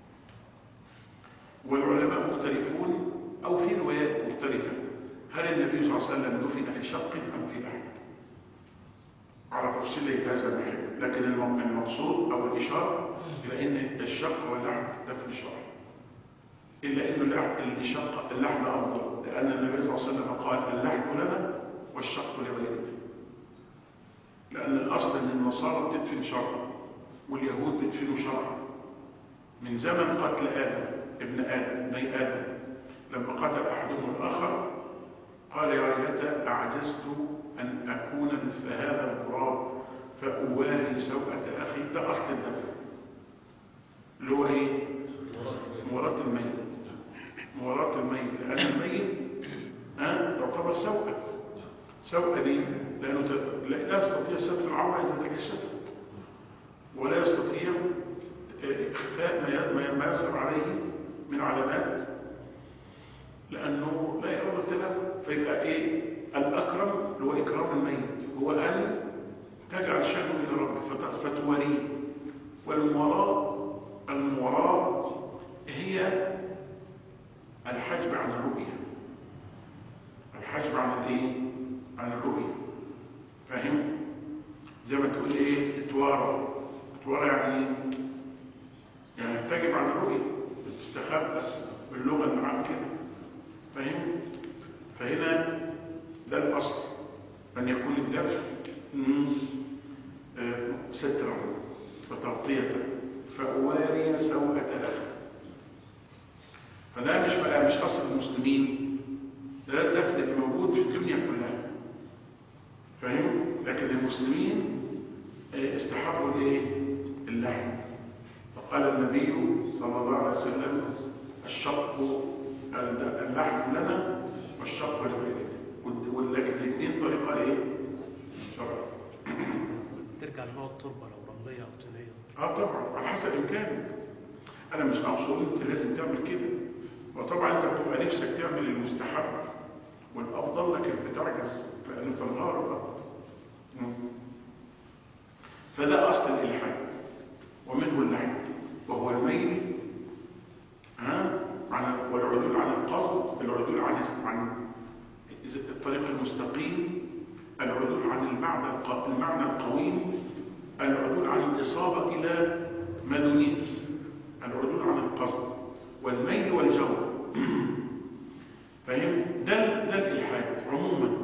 والعلماء مختلفون أو في روايات مختلفة هل النبي صلى الله عليه وسلم دفن في شق أم في لحد على تفصيل ليس هذا المحل لكن المقصود أو الإشارة إلى أن الشق واللحد دفن شرعي إلا أن الشق اللحد أفضل لأن النبي صلى الله عليه وسلم قال اللحد لنا والشق لغيرنا لأن الأصل أن النصارى بتدفن شرعا واليهود بيدفنوا شرعا من زمن قتل آدم ابن آدم بني آدم لما قتل أحدهم الآخر قال يا ويلتى أعجزت أن أكون مثل هذا الغراب فأواري سوءة أخي ده أصل الدفن اللي هو إيه؟ مواراة الميت مواراة الميت لأن الميت ها يعتبر سوءة سوء ليه؟ لأنه ت- لا لا يستطيع ستر العورة إذا تكشفت ولا يستطيع آه، إخفاء ما ي- ما- ما يظهر عليه من علامات لأنه لا إرادة له فيبقى إيه الأكرم اللي هو إكرام الميت هو أن تجعل شأنه إلى ربك فت- فتواريه والمواراة المواراة هي الحجب عن الرؤية الحجب عن الايه عن الرؤية فاهم زي ما تقول ايه اتوارى اتوارى يعني ايه يعني تجب عن الرؤية بتستخبى باللغة اللي معاك كده فاهم فهنا ده الاصل ان يكون الدفع مم، آه، سترا وتغطية فأواري سوءة أخي فده مش بقى مش أصل المسلمين ده الدفن اللي موجود في الدنيا كلها فاهم لكن المسلمين آه، استحبوا الايه اللحم فقال النبي صلى الله عليه وسلم الشق اللحم لنا والشق لغيرنا وال- ولكن الاثنين طريقه ايه شرع ترجع لنوع التربة لو رملية أو طينية اه طبعا على حسب امكانك انا مش اقصد انت لازم تعمل كده وطبعا انت بتبقى نفسك تعمل المستحب والافضل لكن بتعجز لانه تنهار بقى مم. فده اصل الالحاد ومنه اللحد وهو الميل ها عن والعدول عن القصد العدول عن عن الطريق المستقيم العدول عن المعنى الق- المعنى القويم العدول عن الإصابة إلى ما دونه العدول عن القصد والميل والجور فاهم ده ده الإلحاد عموما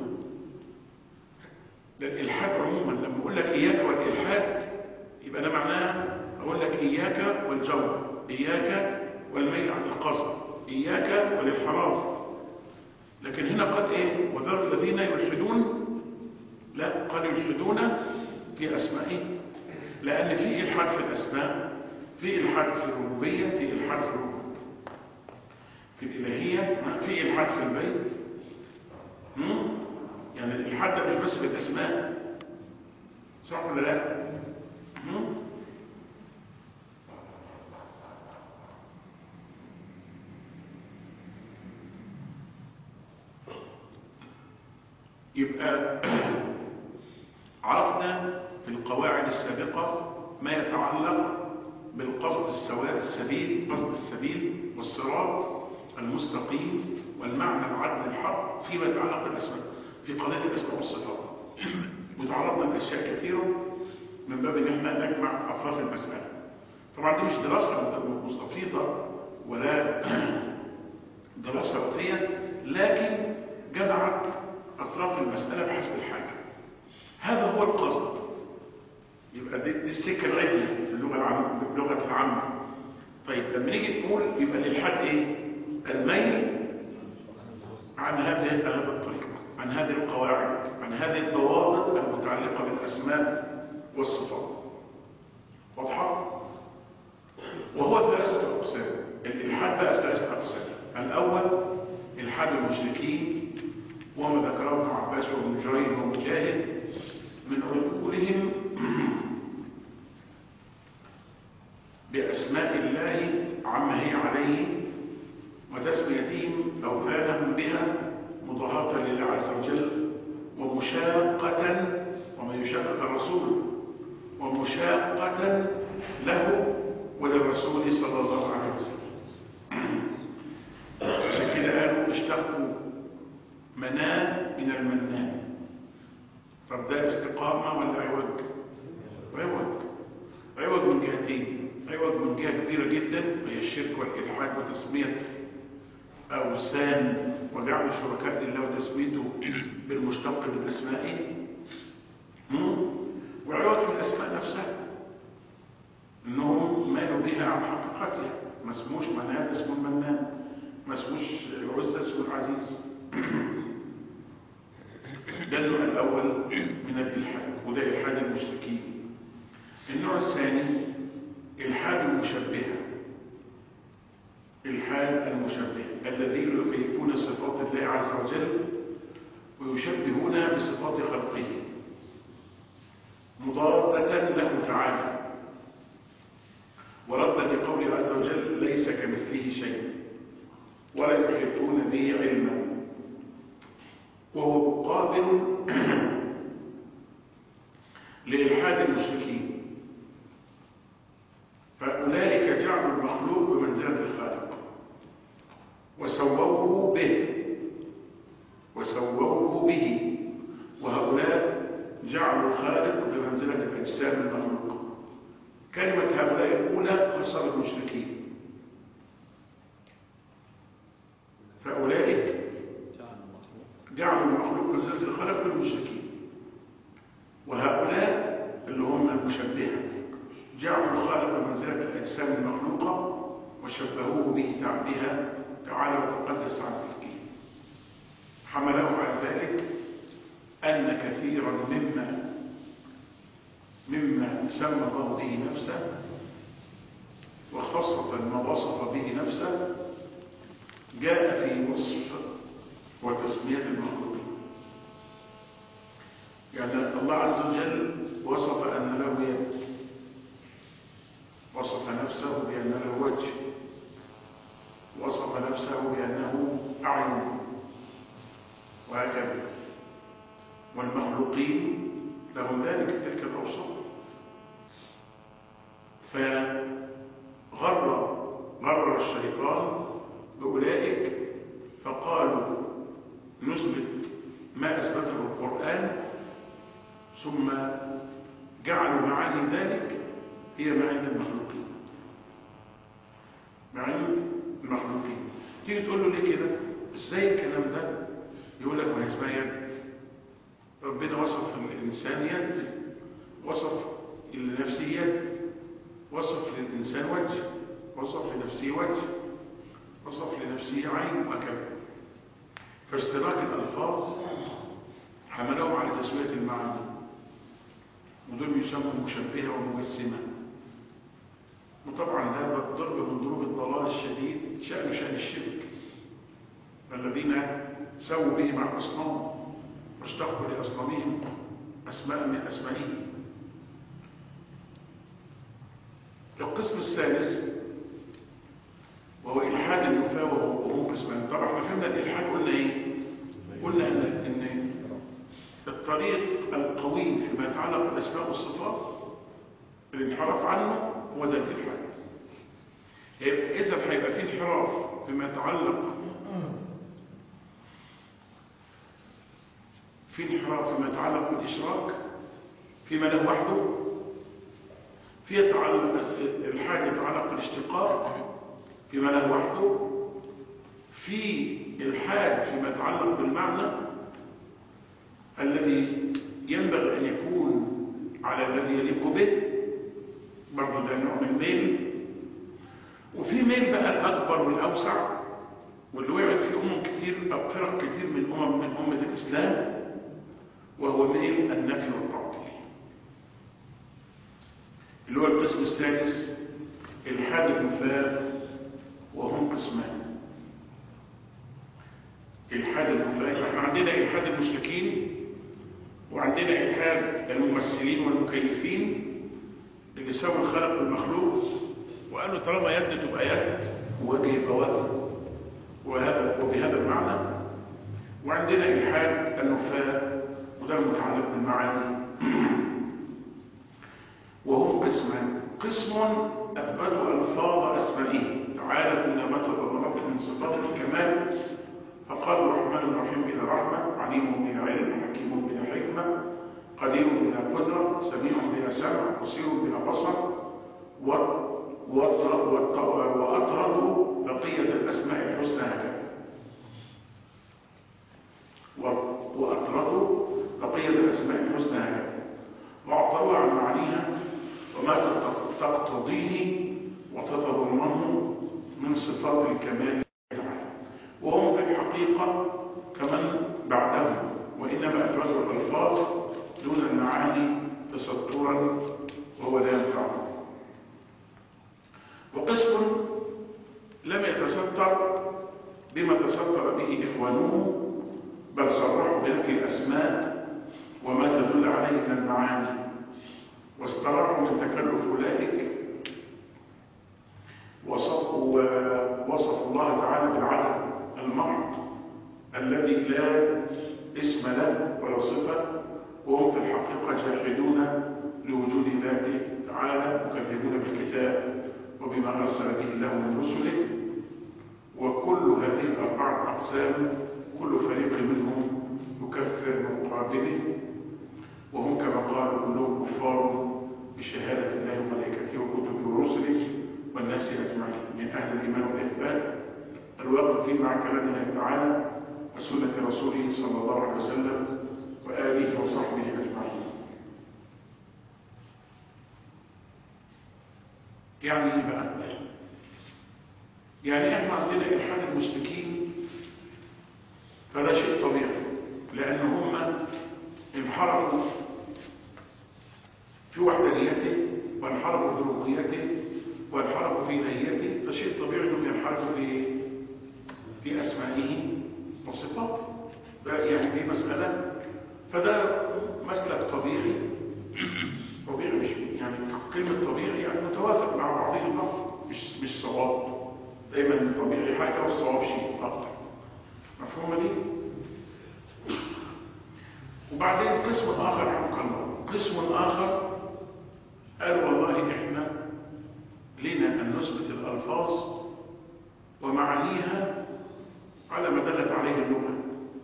ده الإلحاد عموما لما أقول لك إياك والإلحاد يبقى ده معناه أقول لك إياك والجور إياك والميل عن القصد إياك والانحراف لكن هنا قد إيه وذر الذين يلحدون لا قد يلحدون في أسمائه لأن في إلحاد في الأسماء في إلحاد في الربوبية في إلحاد في الربوبية في الإلهية في إلحاد في البيت مم؟ يعني الإلحاد ده مش بس في الأسماء صح ولا لا؟ مم؟ يبقى عرفنا في القواعد السابقة ما يتعلق بالقصد السواء السبيل قصد السبيل والصراط المستقيم والمعنى العدل الحق فيما يتعلق بالأسماء في قضية الأسماء والصفات وتعرضنا لأشياء كثيرة من باب ان احنا نجمع أطراف المسألة طبعا دي مش دراسة مستفيضة ولا دراسة وقتية لكن جمعت أطراف المسألة بحسب الحاجة هذا هو القصد يبقى دي, دي السكة العدلة في اللغة العامة باللغة العامة طيب لما نيجي نقول يبقى الإلحاد إيه؟ الميل عن هذه هذا الطريق عن هذه القواعد عن هذه الضوابط المتعلقة بالأسماء والصفات واضحة؟ وهو ثلاثة أقسام الإلحاد بقى ثلاثة أقسام الأول إلحاد المشركين وما ذكره ابن عباس وابن جرير ومجاهد من عقولهم بأسماء الله عما هي عليه وتسميتهم أوثانهم بها مضاهاة لله عز وجل ومشاقة ومن يشاقق الرسول ومشاقة له وللرسول صلى الله عليه وسلم عشان كده قالوا اشتقوا منان من المنان طب ده استقامة ولا عوج عوج عوج من جهتين عوج من جهة كبيرة جدا وهي الشرك والإلحاد وتسمية أوثان وجعل شركاء الله وتسميته بالمشتق من أسمائه وعوج في الأسماء نفسها إنهم مالوا بها عن حقيقتها ما اسموش منان اسمه المنان ما اسموش العزة اسمه العزيز ده النوع الأول من الإلحاد وده إلحاد المشركين النوع الثاني إلحاد المشبهة إلحاد المشبهة الذين يكيفون صفات الله عز وجل ويشبهونها بصفات خلقه مضادة له تعالى وردا لقوله عز وجل ليس كمثله شيء ولا يحيطون به علما وهو مقابل لإلحاد المشركين فأولئك جعلوا المخلوق بمنزلة الخالق وسووه به وسووه به وهؤلاء جعلوا الخالق بمنزلة الأجسام المخلوقة كلمة هؤلاء الأولى خاصة بالمشركين فأولئك جعلوا المخلوق بمنزلة الخالق بالمشركين وهؤلاء اللي هم المشبهة جعلوا الخالق بمنزلة الأجسام المخلوقة وشبهوه به بها تعالى وتقدس عن تفكير حمله على ذلك أن كثيرا مما مما سمى الله به نفسه وخاصة ما وصف به نفسه جاء في وصف وتسمية المخلوقين يعني الله عز وجل وصف أن له يد وصف نفسه بأن له وجه وصف نفسه بأنه أعين وهكذا والمخلوقين لهم ذلك تلك الأوصاف فغر غر الشيطان بأولئك فقالوا نثبت ما أثبته القرآن ثم جعلوا معاني ذلك هي معاني المخلوقين معاني المخلوقين تيجي تقول له ليه كده ازاي الكلام ده يقول لك ما اسمها يد ربنا وصف الإنسان يد وصف لنفسه يد وصف للإنسان وجه وصف لنفسه وجه وصف لنفسه عين وكذا فاشتراك الألفاظ حملهم على تسوية المعاني ودول يسموا مشبهة ومجسمة وطبعا ده ضرب من ضروب الضلال الشديد شأن شأن الشرك الذين سووا به مع الأصنام واشتقوا لأصنامهم أسماء من أسمائهم القسم الثالث وهو إلحاد النفاة وهو قسمان طبعا احنا فهمنا الإلحاد قلنا إيه؟ قلنا إن, إن الطريق القوي فيما يتعلق بالأسماء والصفات الانحراف عنه هو ده الإلحاد إذا هيبقى فيه انحراف فيما يتعلق في انحراف فيما يتعلق بالإشراك فيما له وحده في يتعلق الحاجة يتعلق بالاشتقاق فيما له وحده في الحاج فيما يتعلق بالمعنى الذي ينبغي أن يكون على الذي يليق به برضه ده نوع من الميل وفي ميل بقى الأكبر والأوسع واللي وقعت فيه أمم كتير أو فرق كتير من أمم من أمة الإسلام وهو ميل النفي والتعطيل اللي هو القسم السادس الحاد النفاق وهم قسمان الحاد النفاق احنا عندنا الحاد المشركين وعندنا الحاد الممثلين والمكيفين اللي سووا الخلق والمخلوق وقالوا طالما يد تبقى يد ووجه يبقى وجه وهذا وبهذا المعنى وعندنا الحاد النفاق وده المتعلق بالمعاني وهم قسمان قسم أثبتوا ألفاظ أسمائه تعالى إلى ما تضمنت من صفات الكمال فقالوا الرحمن الرحيم بلا رحمة عليم بلا علم حكيم بلا حكمة قدير بلا قدرة سميع بلا سمع بصير بلا بصر وأطردوا بقية الأسماء الحسنى هكذا وأطردوا بقية الأسماء الحسنى هكذا وأعطوا عن معانيها وما تقتضيه وتتضمنه من صفات الكمال وهم في الحقيقة كمن بعدهم وإنما أفرزوا الألفاظ دون المعاني تسترا وهو لا ينفع وقسم لم يتستر بما تستر به إخوانه بل صرحوا بهذه الأسماء وما تدل عليه من المعاني واستراحوا من تكلف أولئك وصفوا وصفوا الله تعالى بالعدل المحض الذي لا اسم له ولا صفة وهم في الحقيقة جاحدون لوجود ذاته تعالى مكذبون بالكتاب وبما أرسل به الله من رسله وكل هذه الأربعة أقسام كل فريق منهم يكفر مقابله وهم كما قالوا كلهم كفار بشهادة الله وملائكته وكتبه ورسله والناس أجمعين من أهل الإيمان والإثبات الواقف فيه مع كلام الله تعالى وسنة رسوله صلى الله عليه وسلم وآله وصحبه أجمعين يعني ايه بقى يعني احنا عندنا الحاد المشركين فده شيء طبيعي لان هم انحرفوا في وحدانيته وانحرفوا في ربوبيته وانحرفوا في الهيته فشيء طبيعي انهم ينحرفوا في في اسمائه وصفاته ده يعني دي مساله فده مسلك طبيعي طبيعي مش يعني كلمة طبيعي يعني متوافق مع بعضه البعض مش مش صواب دايما الطبيعي حاجة والصواب شيء آخر مفهومة دي؟ وبعدين قسم آخر حق الله قسم آخر قال والله إحنا لنا أن نثبت الألفاظ ومعانيها على ما دلت عليه اللغة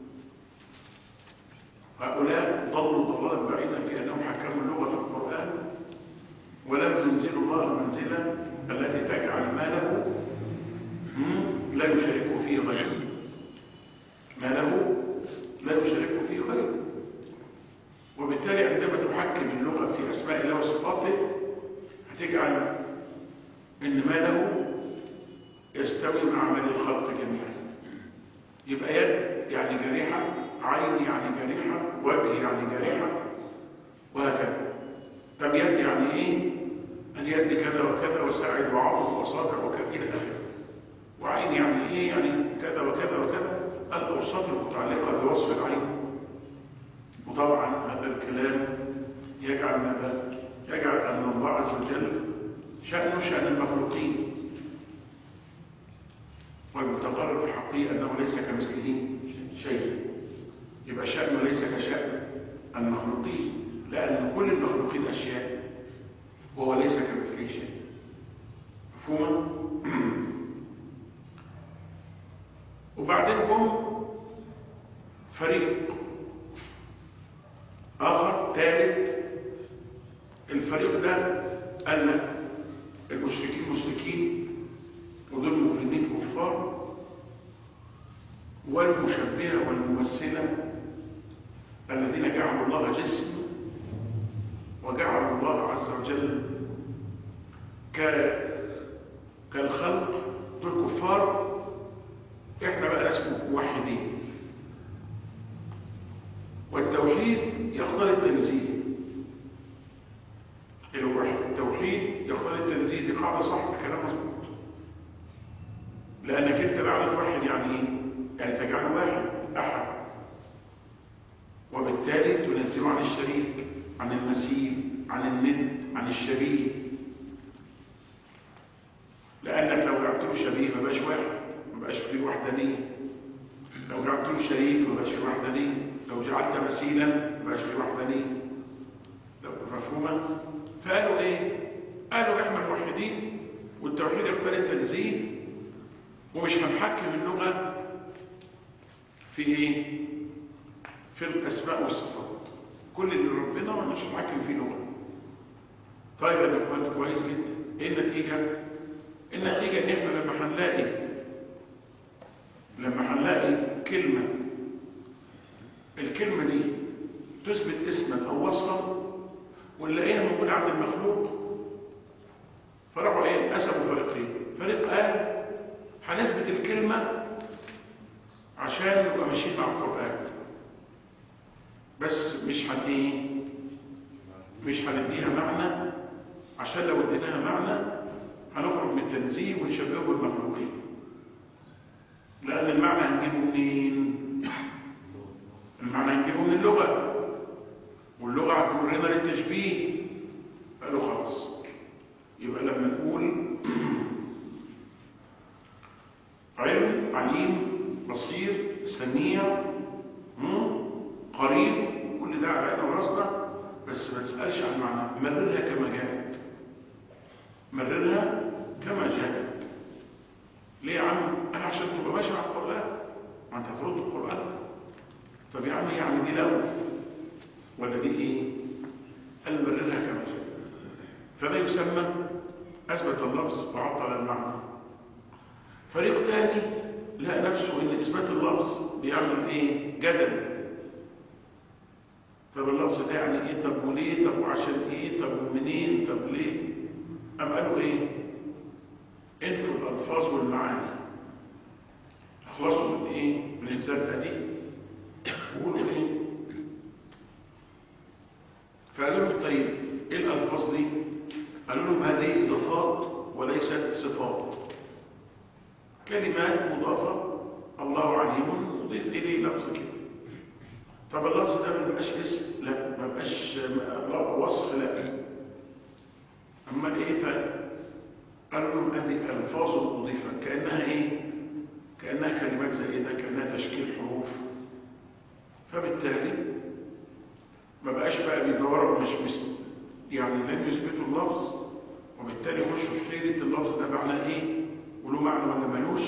هؤلاء ضلوا ضلالا بعيدا في أنهم حكموا اللغة في القرآن ولم ينزلوا الله المنزلة التي تجعل ماله لا يشارك فيه غيره ماله لا يشارك فيه غيره وبالتالي عندما تحكم اللغة في أسماء الله وصفاته هتجعل إن ماله يستوي مع مال الخلق جميعا يبقى يد يعني جريحة عين يعني جريحة وجه يعني جريحة وهكذا طب يد يعني ايه اليد كذا وكذا وساعد وعضد وصابع وكذا الى اخره وعين يعني ايه يعني كذا وكذا وكذا الاوصاف المتعلقه بوصف العين وطبعا هذا الكلام يجعل ماذا يجعل ان الله عز وجل شانه شان المخلوقين والمتقرر في الحقيقه انه ليس كمثله شيء يبقى شانه ليس كشان المخلوقين لأن كل المخلوقين أشياء وهو ليس كمثله شيء مفهوما؟ وبعدين هم فريق آخر ثالث الفريق ده قال لك المشركين مشركين ودول مؤمنين كفار والمشبهة والممثلة الذين جعلوا الله جسم وجعلوا الله عز وجل كالخلق دول كفار احنا بقى ناس موحدين والتوحيد يقتضي التنزيه التوحيد يقتضي التنزيه دي قاعده صح كلام مظبوط لانك انت بعد توحد يعني ايه يعني تجعله واحد احد وبالتالي تنزله عن الشريك عن المثيل عن الند عن الشبيه لانك لو جعلت له شبيه ما بقاش واحد ما بقاش فيه وحدانيه لو جعلت له شريك ما بقاش فيه وحدانيه لو جعلت مثيلا ما بقاش فيه وحدانيه لو مفهومه فقالوا ايه قالوا احنا موحدين والتوحيد يقتضي التنزيه ومش هنحكم اللغه في ايه في الاسماء والصفات كل اللي ربنا مش هنحكم فيه لغه طيب يا اخوان كويس جدا ايه النتيجه النتيجه ان احنا لما هنلاقي لما هنلاقي كلمه الكلمه دي تثبت اسما او وصفا ونلاقيها موجوده عند المخلوق فراحوا ايه قسموا فريقين فريق قال هنثبت الكلمه عشان نبقى ماشيين مع القران بس مش هن ايه مش هنديها معنى عشان لو اديناها معنى هنخرج من التنزيه ونشبهه بالمخلوقين لان المعنى هنجيبه منين معناه نجيبه من اللغة واللغة هتمرنا للتشبيه قالوا خلاص يبقى لما نقول علم عليم بصير سميع مم، قريب كل ده على عيننا وراسنا بس ما تسألش عن معنى مررها كما جاءت مررها كما جاءت ليه يا عم انا عشان تبقى ماشي على القرآن ما انت هترد القرآن طب يا عم يعني دي لو ولا دي ايه قال مررها كما جاءت فده يسمى اثبت اللفظ وعطل المعنى فريق تاني لقى نفسه ان اثبات اللفظ بيعمل ايه جدل طب اللفظ ده يعني ايه طب وليه طب وعشان ايه طب ومنين طب ليه ام قالوا ايه انفوا الالفاظ والمعاني اخلصوا من ايه من الزرقه دي وقولوا ايه فقالوا له طيب ايه الالفاظ دي قالوا لهم هذه اضافات وليست صفات كلمات مضافه الله عليم نضيف اليه لفظ كده طب اللفظ ده ما بيبقاش اسم لا ما بيبقاش وصف لا اما ايه فرق قالوا لهم هذه الفاظ مضيفه كانها ايه كانها كلمات زائده كانها تشكيل حروف فبالتالي ما بقاش بقى بيدوروا مش بس يعني لم يثبتوا اللفظ وبالتالي يخشوا في حيره اللفظ ده معناه ايه وله معنى ولا ملوش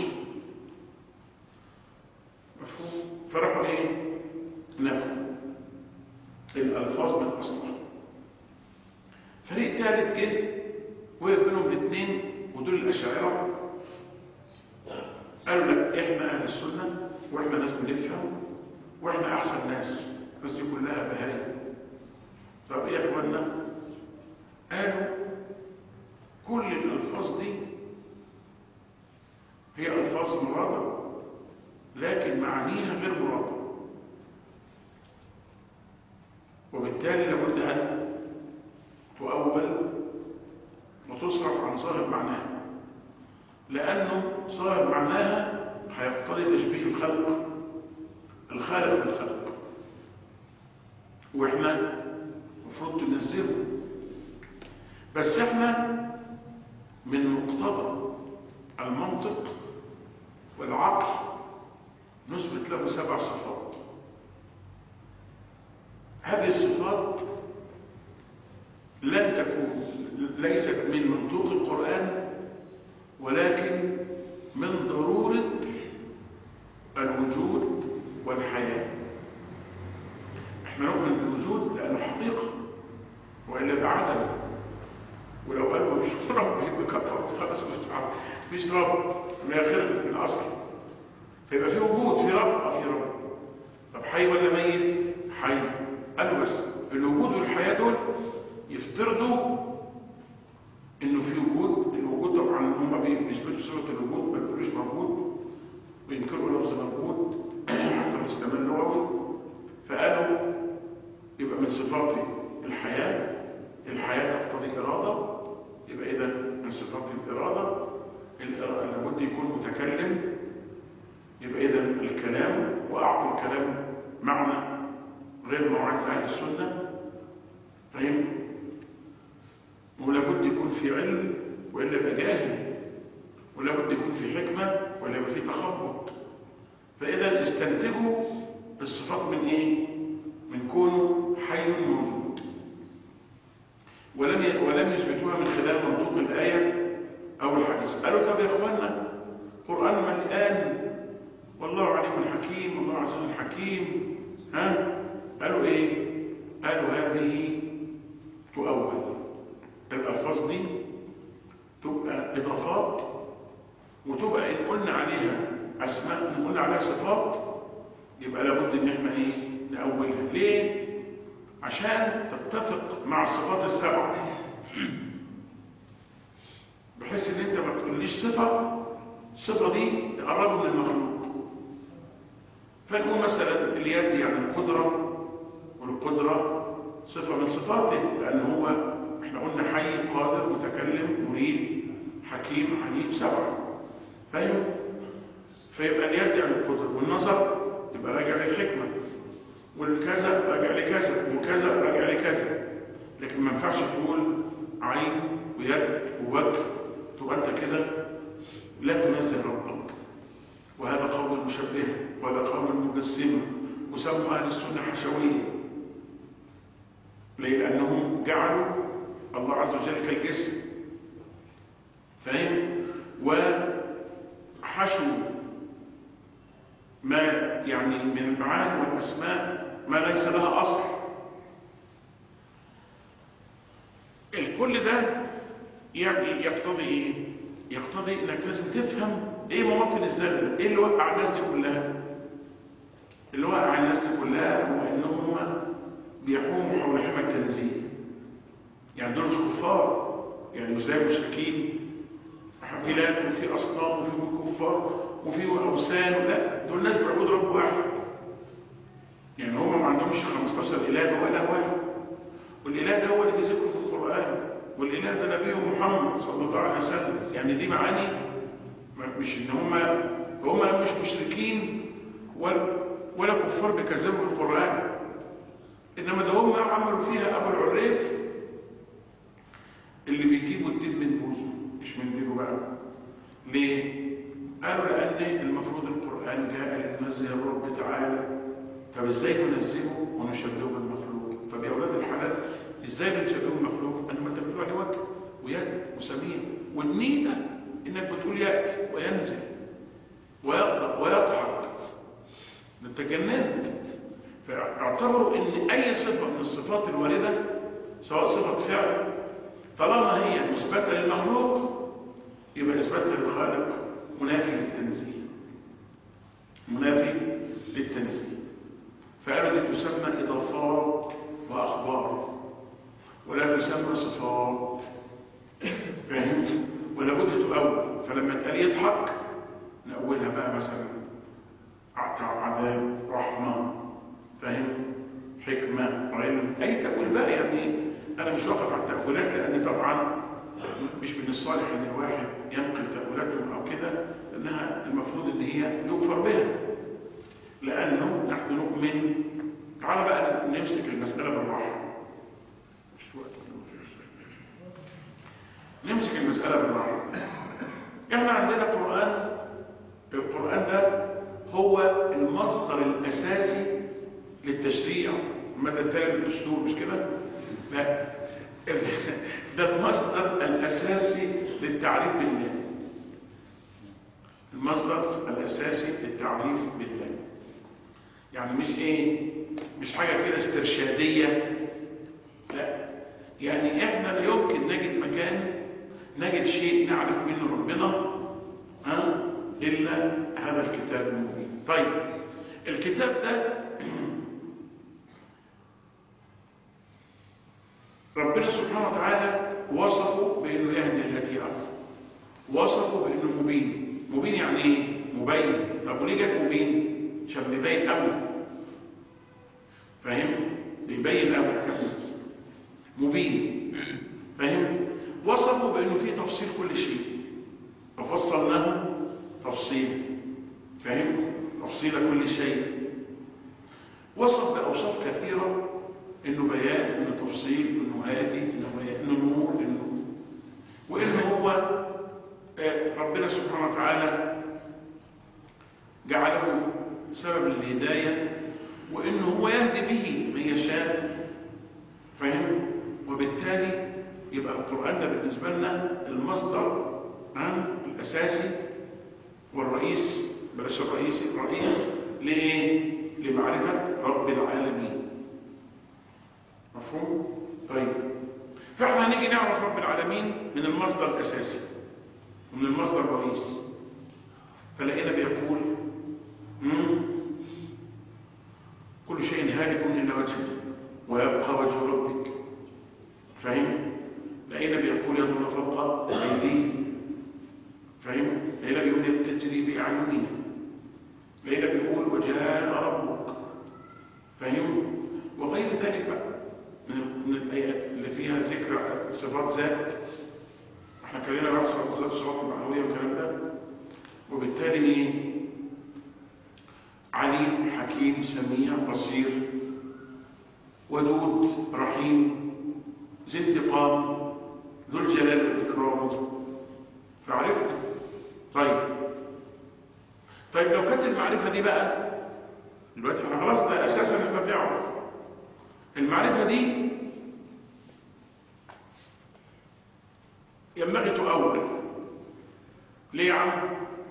مفهوم فرحوا ايه نفوا الألفاظ من أصلها فريق ثالث جه وقف بينهم الاثنين ودول الأشاعرة قالوا لك إحنا أهل السنة وإحنا ناس بنفهم وإحنا أحسن ناس بس دي كلها بهايم طب إيه يا إخوانا؟ قالوا كل الألفاظ دي هي ألفاظ مرادة لكن معانيها غير مرادة وبالتالي لابد أن تؤول وتصرف عن ظاهر معناها لأنه ظاهر معناها هيقتضي تشبيه الخلق الخالق بالخلق وإحنا المفروض تنزله بس إحنا من مقتضى المنطق والعقل نثبت له سبع صفات هذه الصفات لن تكون ليست من منطوق القرآن ولكن من ضرورة الوجود والحياة احنا نؤمن بالوجود لأنه حقيقة وإلا بعدم ولو قالوا مش رب يبقى كفر خلاص مش عارف مش رب من آخر من أصل فيبقى في وجود في رب اه في رب طب حي ولا ميت حي قالوا بس الوجود والحياة دول يفترضوا انه في وجود الوجود طبعا هم بيثبتوا صفه الوجود ما بيقولوش موجود وينكروا لفظ موجود حتى الاسلام اللغوي فقالوا يبقى من صفات الحياه الحياه تقتضي اراده يبقى اذا من صفات الاراده لابد يكون متكلم يبقى اذا الكلام واعطوا الكلام معنى غير موعد اهل السنه فاهم ولابد يكون في علم والا يبقى جاهل ولابد يكون في حكمه ولا يبقى في تخبط فاذا استنتجوا الصفات من ايه من كونه حي موجود ولم ولم يثبتوها من خلال منطوق الايه او الحديث قالوا طب يا اخوانا قران مليان والله عليم حكيم والله عزيز حكيم ها قالوا ايه قالوا هذه تؤول الألفاظ دي تبقى إضافات وتبقى إن قلنا عليها أسماء إن قلنا عليها صفات يبقى لابد إن إحنا إيه نأولها ليه؟ عشان تتفق مع الصفات السبعة بحيث إن أنت ما تقوليش صفة الصفة دي تقربه من المخلوق فنقول مثلا اليد يعني القدرة والقدرة صفة من صفاته لأن هو احنا قلنا حي قادر متكلم مريد حكيم عليم سبعة فاهم فيبقى اليد يعني القدرة والنظر يبقى راجع للحكمة والكذا راجع لكذا وكذا راجع لكذا لكن ما ينفعش تقول عين ويد ووجه تبقى انت كده لا تنزه ربك وهذا قول المشبهه وهذا قول المجسمه وسموا اهل السنه حشويه ليه لانهم جعلوا الله عز وجل كالجسم فاهم وحشوا ما يعني من المعاني والاسماء ما ليس لها اصل الكل ده يعني يقتضي ايه يقتضي انك لازم تفهم ايه مواطن الزلل ايه اللي وقع الناس دي كلها اللي وقع الناس دي كلها هو انهم بيحوموا حول حمى التنزيه يعني دول مش كفار يعني مش زي المشركين حفلات وفي اصنام وفي كفار وفي اوثان لا دول ناس بيعبدوا رب واحد يعني هم ما عندهمش 15 اله هو اله واحد والاله ده هو اللي بيذكره في القران والاله ده نبيه محمد صلى الله عليه وسلم يعني دي معاني مش ان هم هم مش مشركين ولا ولا كفار بيكذبوا القران انما ده هم عملوا فيها ابو العريف اللي بيجيبوا الدين من بوزه مش من دينه بقى ليه قالوا لان المفروض القران جاء لينزه الرب تعالى طب ازاي ننزهه ونشبهه بالمخلوق طب يا اولاد الحلال ازاي بنشبهه بالمخلوق انما انت بتقول عليه وجه ويد وسميع والنيله انك بتقول ياتي وينزل ويغضب ويضحك ده انت جننت فاعتبروا ان اي صفه من الصفات الوارده سواء صفه فعل طالما هي مثبته للمخلوق يبقى اثباتها للخالق منافي للتنزيه منافي للتنزيه فقالوا دي تسمى اضافات واخبار ولا تسمى صفات فهمت ولا بد تؤول فلما تقال يضحك نأولها بقى مثلا عذاب رحمه فاهم حكمه علم اي تأويل بقى يعني انا مش واقف على التأويلات لان طبعا مش من الصالح ان الواحد ينقل تأويلاتهم او كده لانها المفروض ان هي يكفر بها لانه نحن نؤمن تعال بقى نمسك المسألة بالراحة مش وقت نمسك المسألة بالراحة احنا عندنا قرآن القرآن ده هو المصدر الأساسي للتشريع المادة الثانية للدستور مش كده؟ لا ده المصدر الأساسي للتعريف بالله المصدر الأساسي للتعريف بالله يعني مش ايه مش حاجة كده استرشادية لا يعني احنا لا يمكن نجد مكان نجد شيء نعرف منه ربنا ها إلا هذا الكتاب المبين طيب الكتاب ده ربنا سبحانه وتعالى وصفه بأنه يهدي التي أمر وصفه بأنه مبين مبين يعني ايه مبين طب وليه جت مبين عشان بيبين قوي فاهم بيبين قوي كمان مبين فاهم وصفه بانه فيه تفصيل كل شيء ففصلناه تفصيل فاهم تفصيل كل شيء وصف باوصاف كثيره انه بيان انه تفصيل انه هادي انه بيان انه نور انه وانه هو ربنا سبحانه وتعالى جعله سبب للهدايه وانه هو يهدي به من يشاء فاهم وبالتالي يبقى القرآن ده بالنسبة لنا المصدر عن الأساسي والرئيس بلاش الرئيسي الرئيس لإيه؟ لمعرفة رب العالمين مفهوم؟ طيب فاحنا هنيجي نعرف رب العالمين من المصدر الأساسي ومن المصدر الرئيس فلقينا بيقول كل شيء هالك إلا وجهه ويبقى وجه ربك فاهم؟ لقينا بيقول يدنا فوق أيديهم فاهم؟ لقينا بيقول تجري بأعيننا لقينا بيقول وجاء ربك فاهم؟ وغير ذلك بقى من الآيات اللي فيها ذكر صفات ذات احنا كلنا بقى صفات الذات الصفات المعنوية والكلام ده وبالتالي ايه؟ عليم حكيم سميع بصير ودود رحيم ذي انتقام ذو الجلال والإكرام فعرفنا طيب طيب لو كانت المعرفة دي بقى دلوقتي احنا خلاص ده أساسا احنا بنعرف المعرفة دي ينبغي تؤول ليه يا عم؟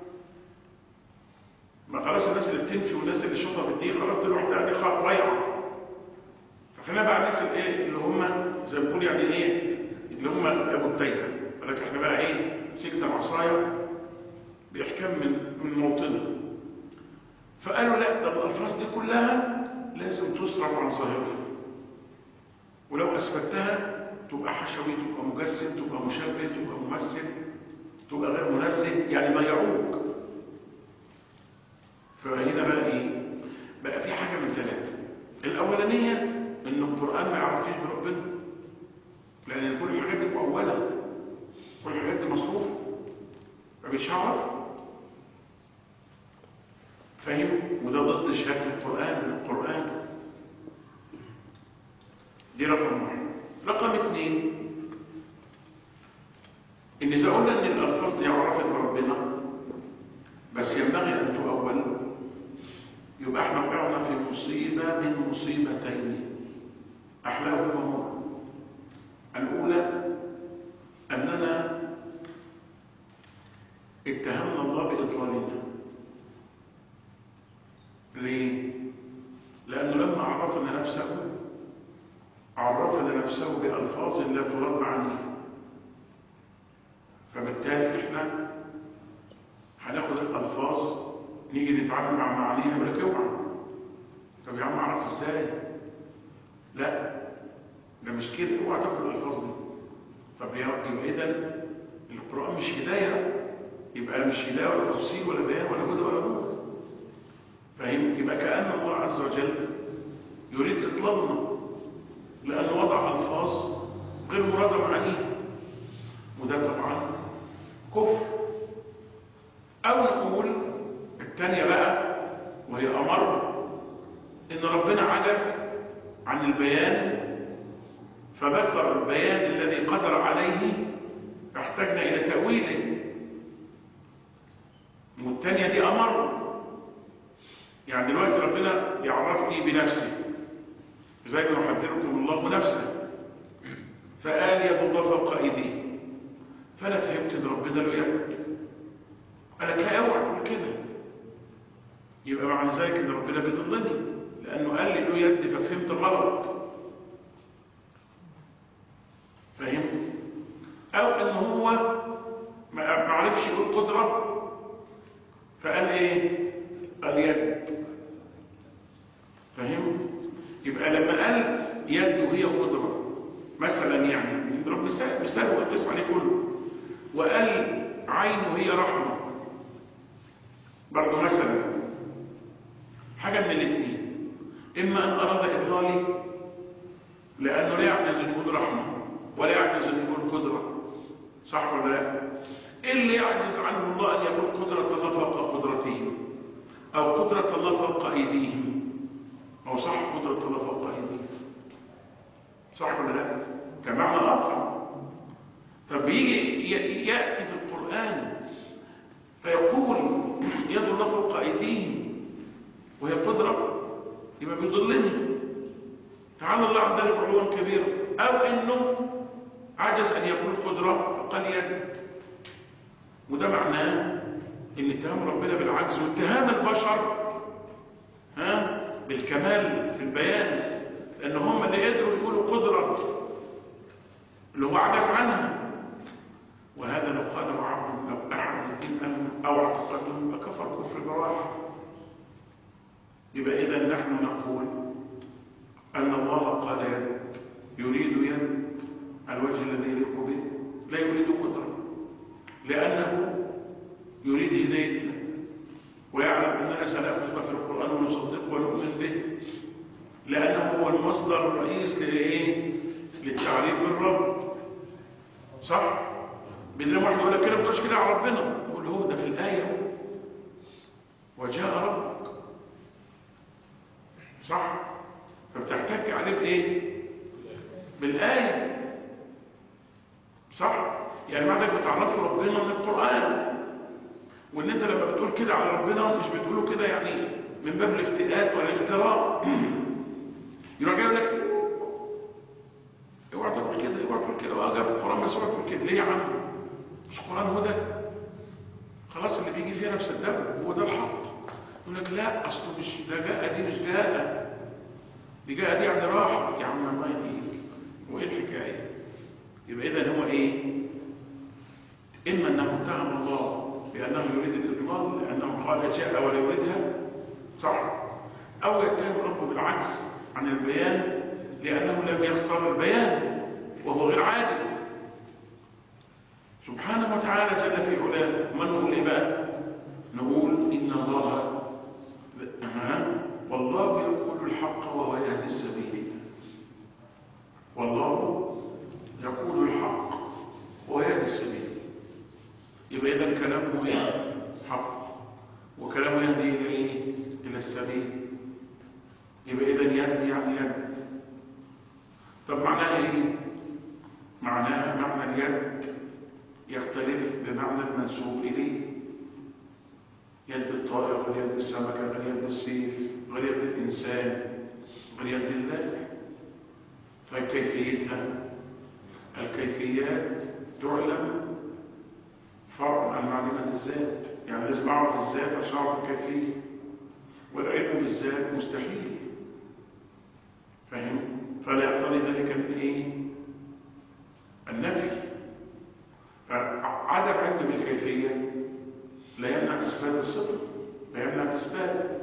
ما خلاص الناس اللي بتنفي والناس اللي شاطره في الدين خلاص دول واحده دي خلاص ضايعه فخلينا بقى الناس اللي ايه اللي هم زي ما بنقول يعني ايه اللي هم ابو التايهه ولكن احنا بقى ايه مسكت العصايه باحكام من من موطنها فقالوا لا ده الالفاظ دي كلها لازم تصرف عن ظاهرها ولو اثبتها تبقى حشوي تبقى مجسد تبقى مشبه تبقى ممثل تبقى غير منزه يعني ما يعوق فهنا بقى ايه بقى في حاجه من ثلاثه الاولانيه ان القران ما يعرفكش بربنا لان كل الحاجات دي مؤوله كل الحاجات دي مصروفه فمش هعرف فاهم وده ضد شهاده القران القران دي رقم واحد رقم اثنين ان اذا قلنا ان الالفاظ دي عرفت بربنا بس ينبغي ان تؤول يبقى احنا وقعنا في مصيبه من مصيبتين احلاهما الاولى اننا اتهمنا الله باضلالنا ليه لانه لما عرفنا نفسه عرفنا نفسه بألفاظ لا ترد عنها فبالتالي احنا هناخد الألفاظ نيجي نتعامل مع معانيها يقول لك اوعى طب يا عم اعرف ازاي لا ده مش كده اوعى تاكل الألفاظ دي طب يبقى اذا القرآن مش هداية يبقى مش هداية ولا تفصيل ولا بيان ولا هدى ولا نور فاهم يبقى كأن الله عز وجل يريد إضلالنا لأنه وضع ألفاظ غير مرادة معانيها وده طبعا كفر أو نقول الثانية بقى وهي أمر إن ربنا عجز عن البيان فذكر البيان الذي قدر عليه فاحتاجنا إلى تأويله والثانية دي أمر يعني دلوقتي ربنا يعرفني بنفسه زي ما يحذركم الله نفسه فقال يد الله فوق ايديه فانا فهمت ان ربنا له يد انا لا اوعى تقول كده يبقى معنى ذلك ان ربنا بيضلني لانه قال لي له يد ففهمت غلط فاهم او ان هو ما عرفش يقول قدره فقال ايه قال يد فاهم يبقى لما قال يده هي قدرة مثلا يعني نضرب مثال مثال ونقص عليه كله وقال عينه هي رحمة برضه مثلا حاجة من الاثنين إما أن أراد إضلالي لأنه لا يعجز أن يقول رحمة ولا يعجز أن يقول قدرة صح ولا لا؟ اللي يعجز عنه الله أن يكون قدرة الله فوق قدرته أو قدرة الله فوق أيديهم هو صح قدرة الله فوق أيديه صح ولا لا كمعنى آخر طب يجي يأتي في القرآن فيقول يد الله فوق أيديهم وهي قدرة يبقى بيضلني تعالى الله عن ذلك علوا كبيرا أو إنه عجز أن يقول قدرة فقال يد وده معناه إن اتهام ربنا بالعجز واتهام البشر ها بالكمال في البيان لأن هم اللي قدروا يقولوا قدرة اللي هو عجز عنها وهذا لو قدر عبد لو أحد الدين أمن أو اعتقدهم فكفر كفر براح يبقى إذا نحن نقول أن الله قال يد يريد يد الوجه الذي يليق به لا يريد قدرة لأنه يريد هدايتنا ويعلم أننا سنأخذ ما في القرآن ونصدقه ونؤمن به لأنه هو المصدر الرئيس لإيه؟ للتعريف بالرب صح؟ بينما واحد يقول لك كده ما تقولش كده على ربنا يقول هو ده في الآية هو وجاء ربك صح؟ فبتحتك عليه بايه بالايه صح يعني بعدك بتعرف ربنا من القران وان انت لما بتقول كده على ربنا مش بتقوله كده يعني من باب الافتئات ولا الافتراء يروح جاي يقول لك اوعى تقول كده اوعى تقول كده اه جاء في القران بس اوعى تقول كده ليه يا عم مش القران هو ده خلاص اللي بيجي فيها نفس الدم هو ده الحق يقول لك لا اصله مش ده جاء دي مش جاء دي جاء دي يعني راحه يا عم الله يهديك وايه الحكايه يبقى اذا هو ايه اما انه اتهم الله بانه يريد الاضلال لانه قال جاء ولا يريدها صح او يتهم ربه بالعكس عن البيان لانه لم يختار البيان وهو غير عاجز سبحانه وتعالى جل في علاه ما نقول ايه بقى نقول ان الله أه. والله يقول الحق وهو يهدي السبيل والله يقول الحق وهو يهدي السبيل يبقى اذا كلامه ايه حق وكلامه يهدي الى ايه الى السبيل يبقى اذا يهدي يعني يد طب معناها ايه معناها معنى اليد يختلف بمعنى المنسوب إليه يد الطائر غير يد السمكة غير يد السيف غير يد الإنسان غير يد الله طيب كيفيتها الكيفيات تعلم فرع عن معلومة الذات يعني لازم أعرف الذات عشان أعرف الكيفية والعلم بالذات مستحيل فاهم فلا يقتضي ذلك من إيه النفي فعدم علم بالكيفية لا يمنع إثبات الصفة لا يمنع إثبات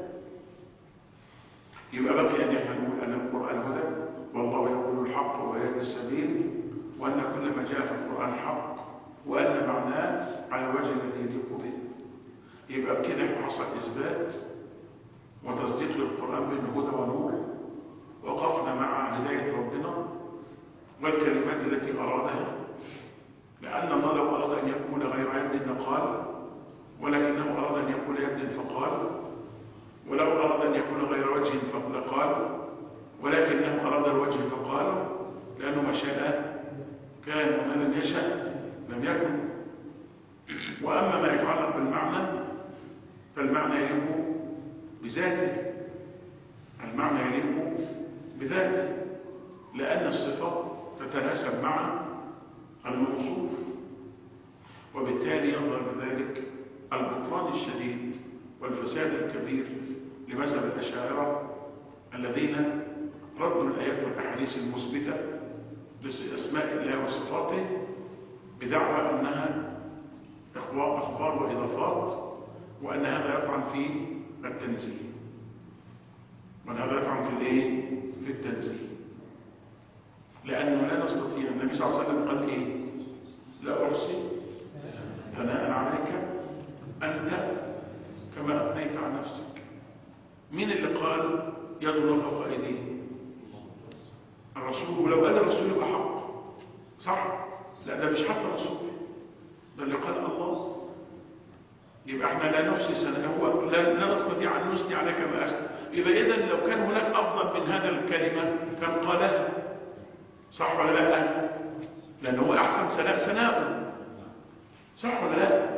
يبقى بقي أن احنا نقول أن القرآن هدى والله يقول الحق ويهدي السبيل وأن كل ما جاء في القرآن حق وأن معناه على الوجه الذي يليق به يبقى بكده حصل إثبات وتصديق للقرآن بأنه هدى ونور وقفنا مع هداية ربنا والكلمات التي أرادها لأن الله لو أراد أن يكون غير يد لقال ولكنه أراد أن يكون يد فقال ولو أراد أن يكون غير وجه فقال ولكنه أراد الوجه فقال لأنه ما شاء كان وما لم يشاء لم يكن وأما ما يتعلق بالمعنى فالمعنى يليق بذاته المعنى يليق بذاته لأن الصفة تتناسب مع الموصوف وبالتالي يظهر بذلك البطلان الشديد والفساد الكبير لمذهب الأشاعرة الذين ردوا الآيات والأحاديث المثبتة بأسماء الله وصفاته بدعوى أنها أخبار وإضافات وأن هذا يطعن في التنزيل وأن هذا يطعن في الإيه؟ في التنزيل لأنه لا نستطيع النبي صلى الله عليه وسلم قال إيه لا أحصي ثناء عليك أنت كما أثنيت عن نفسك مين اللي قال يد الله فوق أيديه الرسول ولو قال الرسول يبقى حق صح لا ده مش حق الرسول ده اللي قال الله يبقى احنا لا نحصي سنة هو لا, لا نستطيع أن نثني عليك ما أسنى يبقى إذا لو كان هناك أفضل من هذا الكلمة كان قالها صح ولا لا لأنه هو أحسن سناء سناء صح ولا لا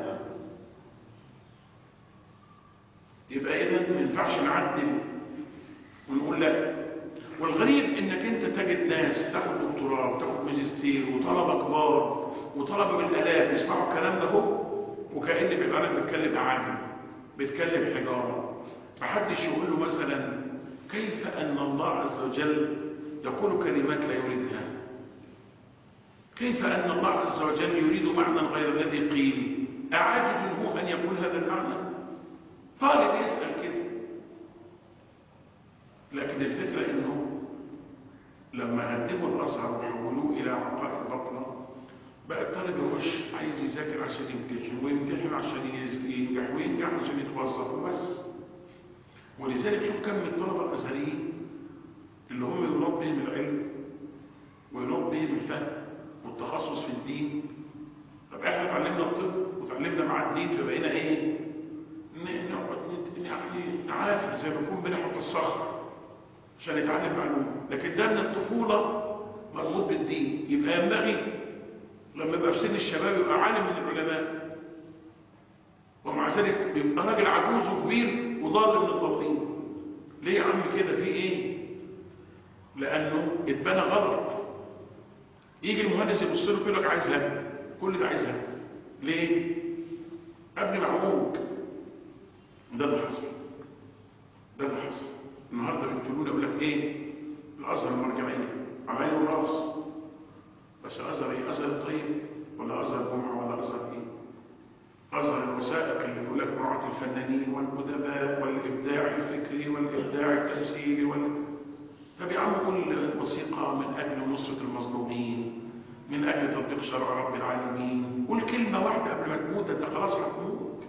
يبقى إذا ما ينفعش نعدل ونقول لا والغريب انك انت تجد ناس تاخد دكتوراه وتاخد ماجستير وطلبه كبار وطلبه بالالاف يسمعوا الكلام ده هو وكأن بيبقى انا بتكلم عاجم بتكلم حجاره محدش يقول له مثلا كيف ان الله عز وجل يقول كلمات لا يريدها كيف ان الله عز وجل يريد معنى غير الذي قيل اعاجز هو ان يقول هذا المعنى طالب يسال كده لكن الفكره انه لما هدموا الازهر وحولوه الى عقائد باطنه بقى الطالب يخش عايز يذاكر عشان يمتحن ويمتحن عشان ينجح وينجح عشان يتوظف وبس ولذلك شوف كم من الطلبه الازهريين اللي هم ينوط بهم العلم وينوط بهم الفهم والتخصص في الدين طب احنا اتعلمنا الطب وتعلمنا مع الدين فبقينا ايه نقعد يعني نعافر زي ما نكون بنحط الصخر عشان يتعلم معلومة لكن ده من الطفولة مربوط بالدين يبقى ينبغي لما يبقى في سن الشباب يبقى عالم من العلماء ومع ذلك بيبقى راجل عجوز وكبير وضال من الضالين ليه يا عم كده في ايه لانه اتبنى غلط يجي المهندس يبص له يقول لك عايز لب كل ده عايز لب ليه ابني معوج ده اللي حصل ده اللي حصل النهارده بيقولوا لي يقول لك ايه الازهر المرجعيه عمايل الراس بس ازهر ايه ازهر طيب ولا ازهر جمعه ولا ازهر ايه ازهر الوثائق اللي بيقول لك مراعاه الفنانين والادباء والابداع الفكري والابداع التمثيلي وال... طب يا عم كل وثيقه من اجل نصره المظلومين من اجل تطبيق شرع رب العالمين قول كلمه واحده قبل ما تموت انت خلاص هتموت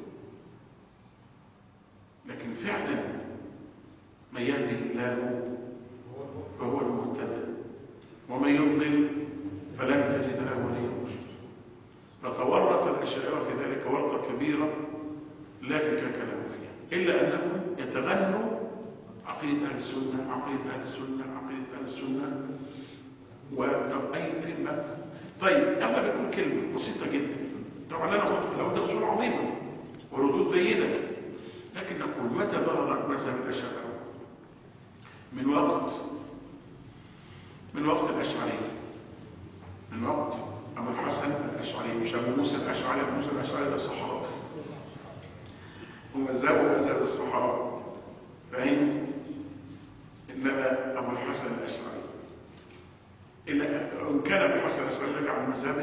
لكن فعلا من يهدي الله فهو المهتدى ومن يضلل فلن تجد له وليا مرشدا فتورط الاشاعره في ذلك ورطه كبيره لا فكر كلام فيها الا انهم يتغنوا عقيده اهل السنه عقيده اهل السنه عقيده اهل السنه وطب اي كلمه طيب احنا بنقول كلمه بسيطه جدا طبعا انا قلت في الاول ده اصول عظيمه وردود بينه لكن نقول متى ظهرت مذهب الاشاعره من وقت من وقت الاشعريه من وقت ابو الحسن الاشعري مش ابو موسى الاشعري ابو موسى الاشعري ده الصحابه هم ذهبوا مذهب الصحابه فاهم انما ابو الحسن الاشعري إلا إن كان ابو الحسن الاشعري رجع عن مذهبه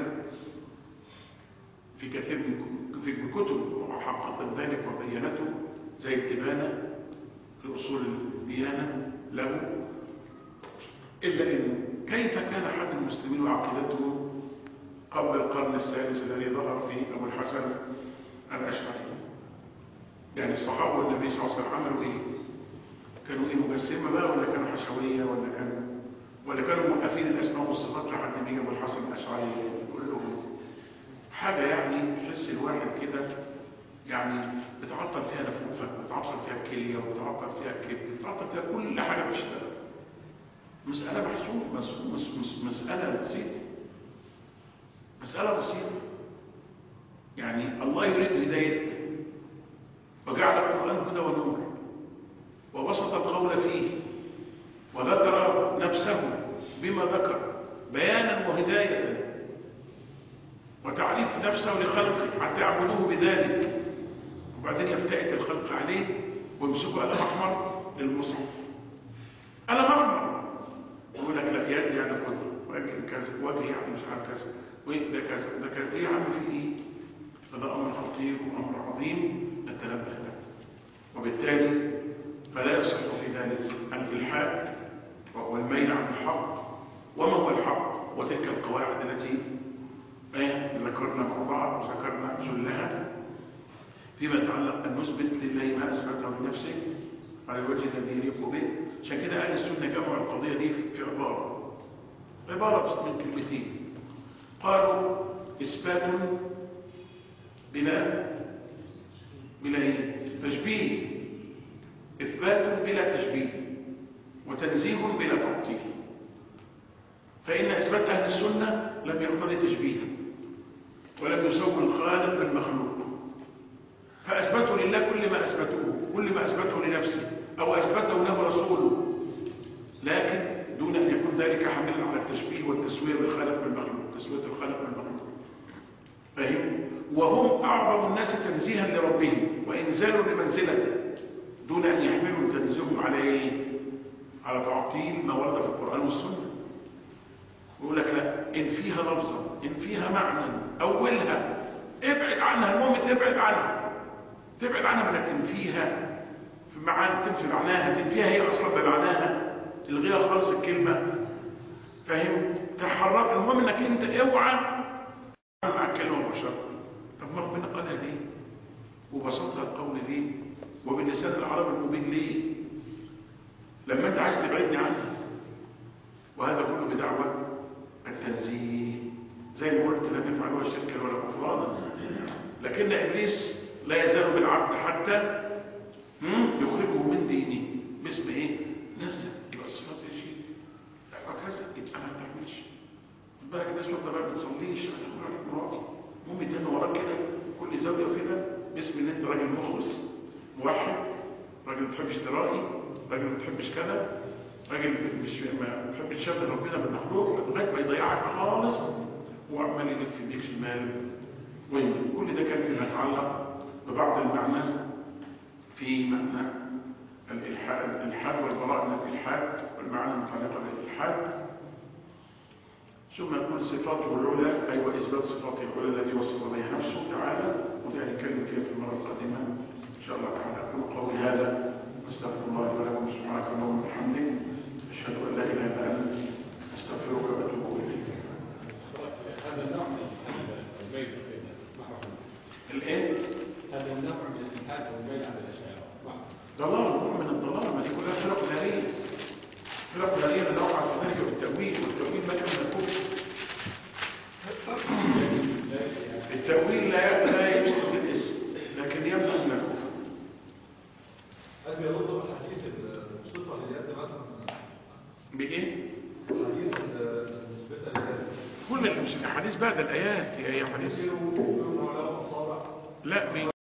في كثير من في الكتب وحققت ذلك وبينته زي الدبانه في اصول الديانه له الا انه كيف كان حد المسلمين وعقيدته قبل القرن الثالث الذي ظهر فيه ابو الحسن الاشعري يعني الصحابه والنبي صلى الله عليه وسلم عملوا ايه كانوا ايه مجسمه بقى ولا كانوا حشويه ولا كانوا ولا كانوا موقفين الاسماء والصفات لحد ما يجي ابو الحسن الاشعري يقول لهم حاجه يعني تحس الواحد كده يعني بتعطل فيها نفوفك بتعطل فيها الكليه وبتعطل فيها الكبد بتعطل فيها كل حاجه بتشتغل مسألة محسوبة مسألة بسيطة مسألة بسيطة يعني الله يريد هدايتنا وجعل القرآن هدى ونور وبسط القول فيه وذكر نفسه بما ذكر بيانا وهداية وتعريف نفسه لخلقه حتى يعبدوه بذلك وبعدين يفتئت الخلق عليه ويمسكوا قلم أحمر للمصحف قلم أحمر يقول لك لا يد يعني قدرة وجه كذا وجه يعني مش عارف كذا وده كذا ده كذا ايه يا عم في ايه فده امر خطير وامر عظيم نتنبه له وبالتالي فلا يصح في ذلك الالحاد وهو الميل عن الحق وما هو الحق وتلك القواعد التي ذكرنا مع بعض وذكرنا جلها فيما يتعلق ان نثبت لله ما اثبته لنفسه على الوجه الذي يليق به عشان كده اهل السنه جمعوا القضيه دي في عباره عباره من كلمتين قالوا اثبات بلا بلا ايه تشبيه اثبات بلا تشبيه وتنزيه بلا تعطيل فان اثبات اهل السنه لم يقتضي تشبيها ولم يسوي الخالق بالمخلوق فاثبتوا لله كل ما اثبتوه كل ما اثبته لنفسه أو أثبته له رسوله لكن دون أن يكون ذلك حملا على التشبيه والتسوية بالخالق بالمخلوق تسوية الخالق بالمخلوق فهم وهم أعظم الناس تنزيها لربهم وإنزال لمنزلته دون أن يحملوا تنزيههم على إيه؟ على تعطيل ما ورد في القرآن والسنة يقول لك لا إن فيها لفظة إن فيها معنى أولها ابعد عنها المهم تبعد عنها تبعد عنها ولا تنفيها في معاني تنفي معناها تنفيها هي اصلا بمعناها تلغيها خالص الكلمه فاهم تحرك المهم انك انت اوعى مع الكلمه مباشره طب ما ربنا قالها ليه وبسطها القول ليه وباللسان العربي المبين ليه لما انت عايز تبعدني عنها وهذا كله بدعوه التنزيه زي ما قلت لا تفعلوها شركا ولا كفرانا لكن ابليس لا يزال بالعبد حتى يخرجه من دينه باسم ايه نزل يبقى الصفات خد بالك الناس وانت بقى بتصليش هتقول عليك مرائي ممكن تاني وراك كده كل زاويه وكده باسم ان انت راجل مخلص موحد راجل ما بتحبش ترائي راجل ما بتحبش كذا راجل مش ما بتحبش تشبه ربنا بالمخلوق لغايه ما يضيعك خالص وعمال يلف يديك شمال ويمين كل ده كان فيما يتعلق ببعض المعنى في معنى الإلحاد الإلحاد والبراءة من الإلحاد والمعنى المتعلقة بالإلحاد ثم يقول صفاته العلى أي وإثبات صفاته العلى التي وصف بها نفسه تعالى وده هنتكلم فيها في المرة القادمة إن شاء الله تعالى أقول قولي هذا أستغفر الله لي ولكم سبحانك اللهم وبحمدك أشهد أن لا إله إلا أنت أستغفرك وأتوب إليك هذا النوع من الإلحاد والميل في معرفة الآن هذا النوع من الإلحاد والميل عن الأشاعرة معرفة ضلال نوع من الضلال ما دي كلها فرق نارية فرق نارية نوع في ذلك بالتأويل والتأويل ما كان الكفر التأويل لا لا يفسد الاسم لكن يبدأ من الكفر هل يرد الحديث الصفة لليد مثلا بإيه؟ الحديث المثبتة لليد كل الحديث بعد الآيات هي حديث يصير يقولون على أصابع لا بي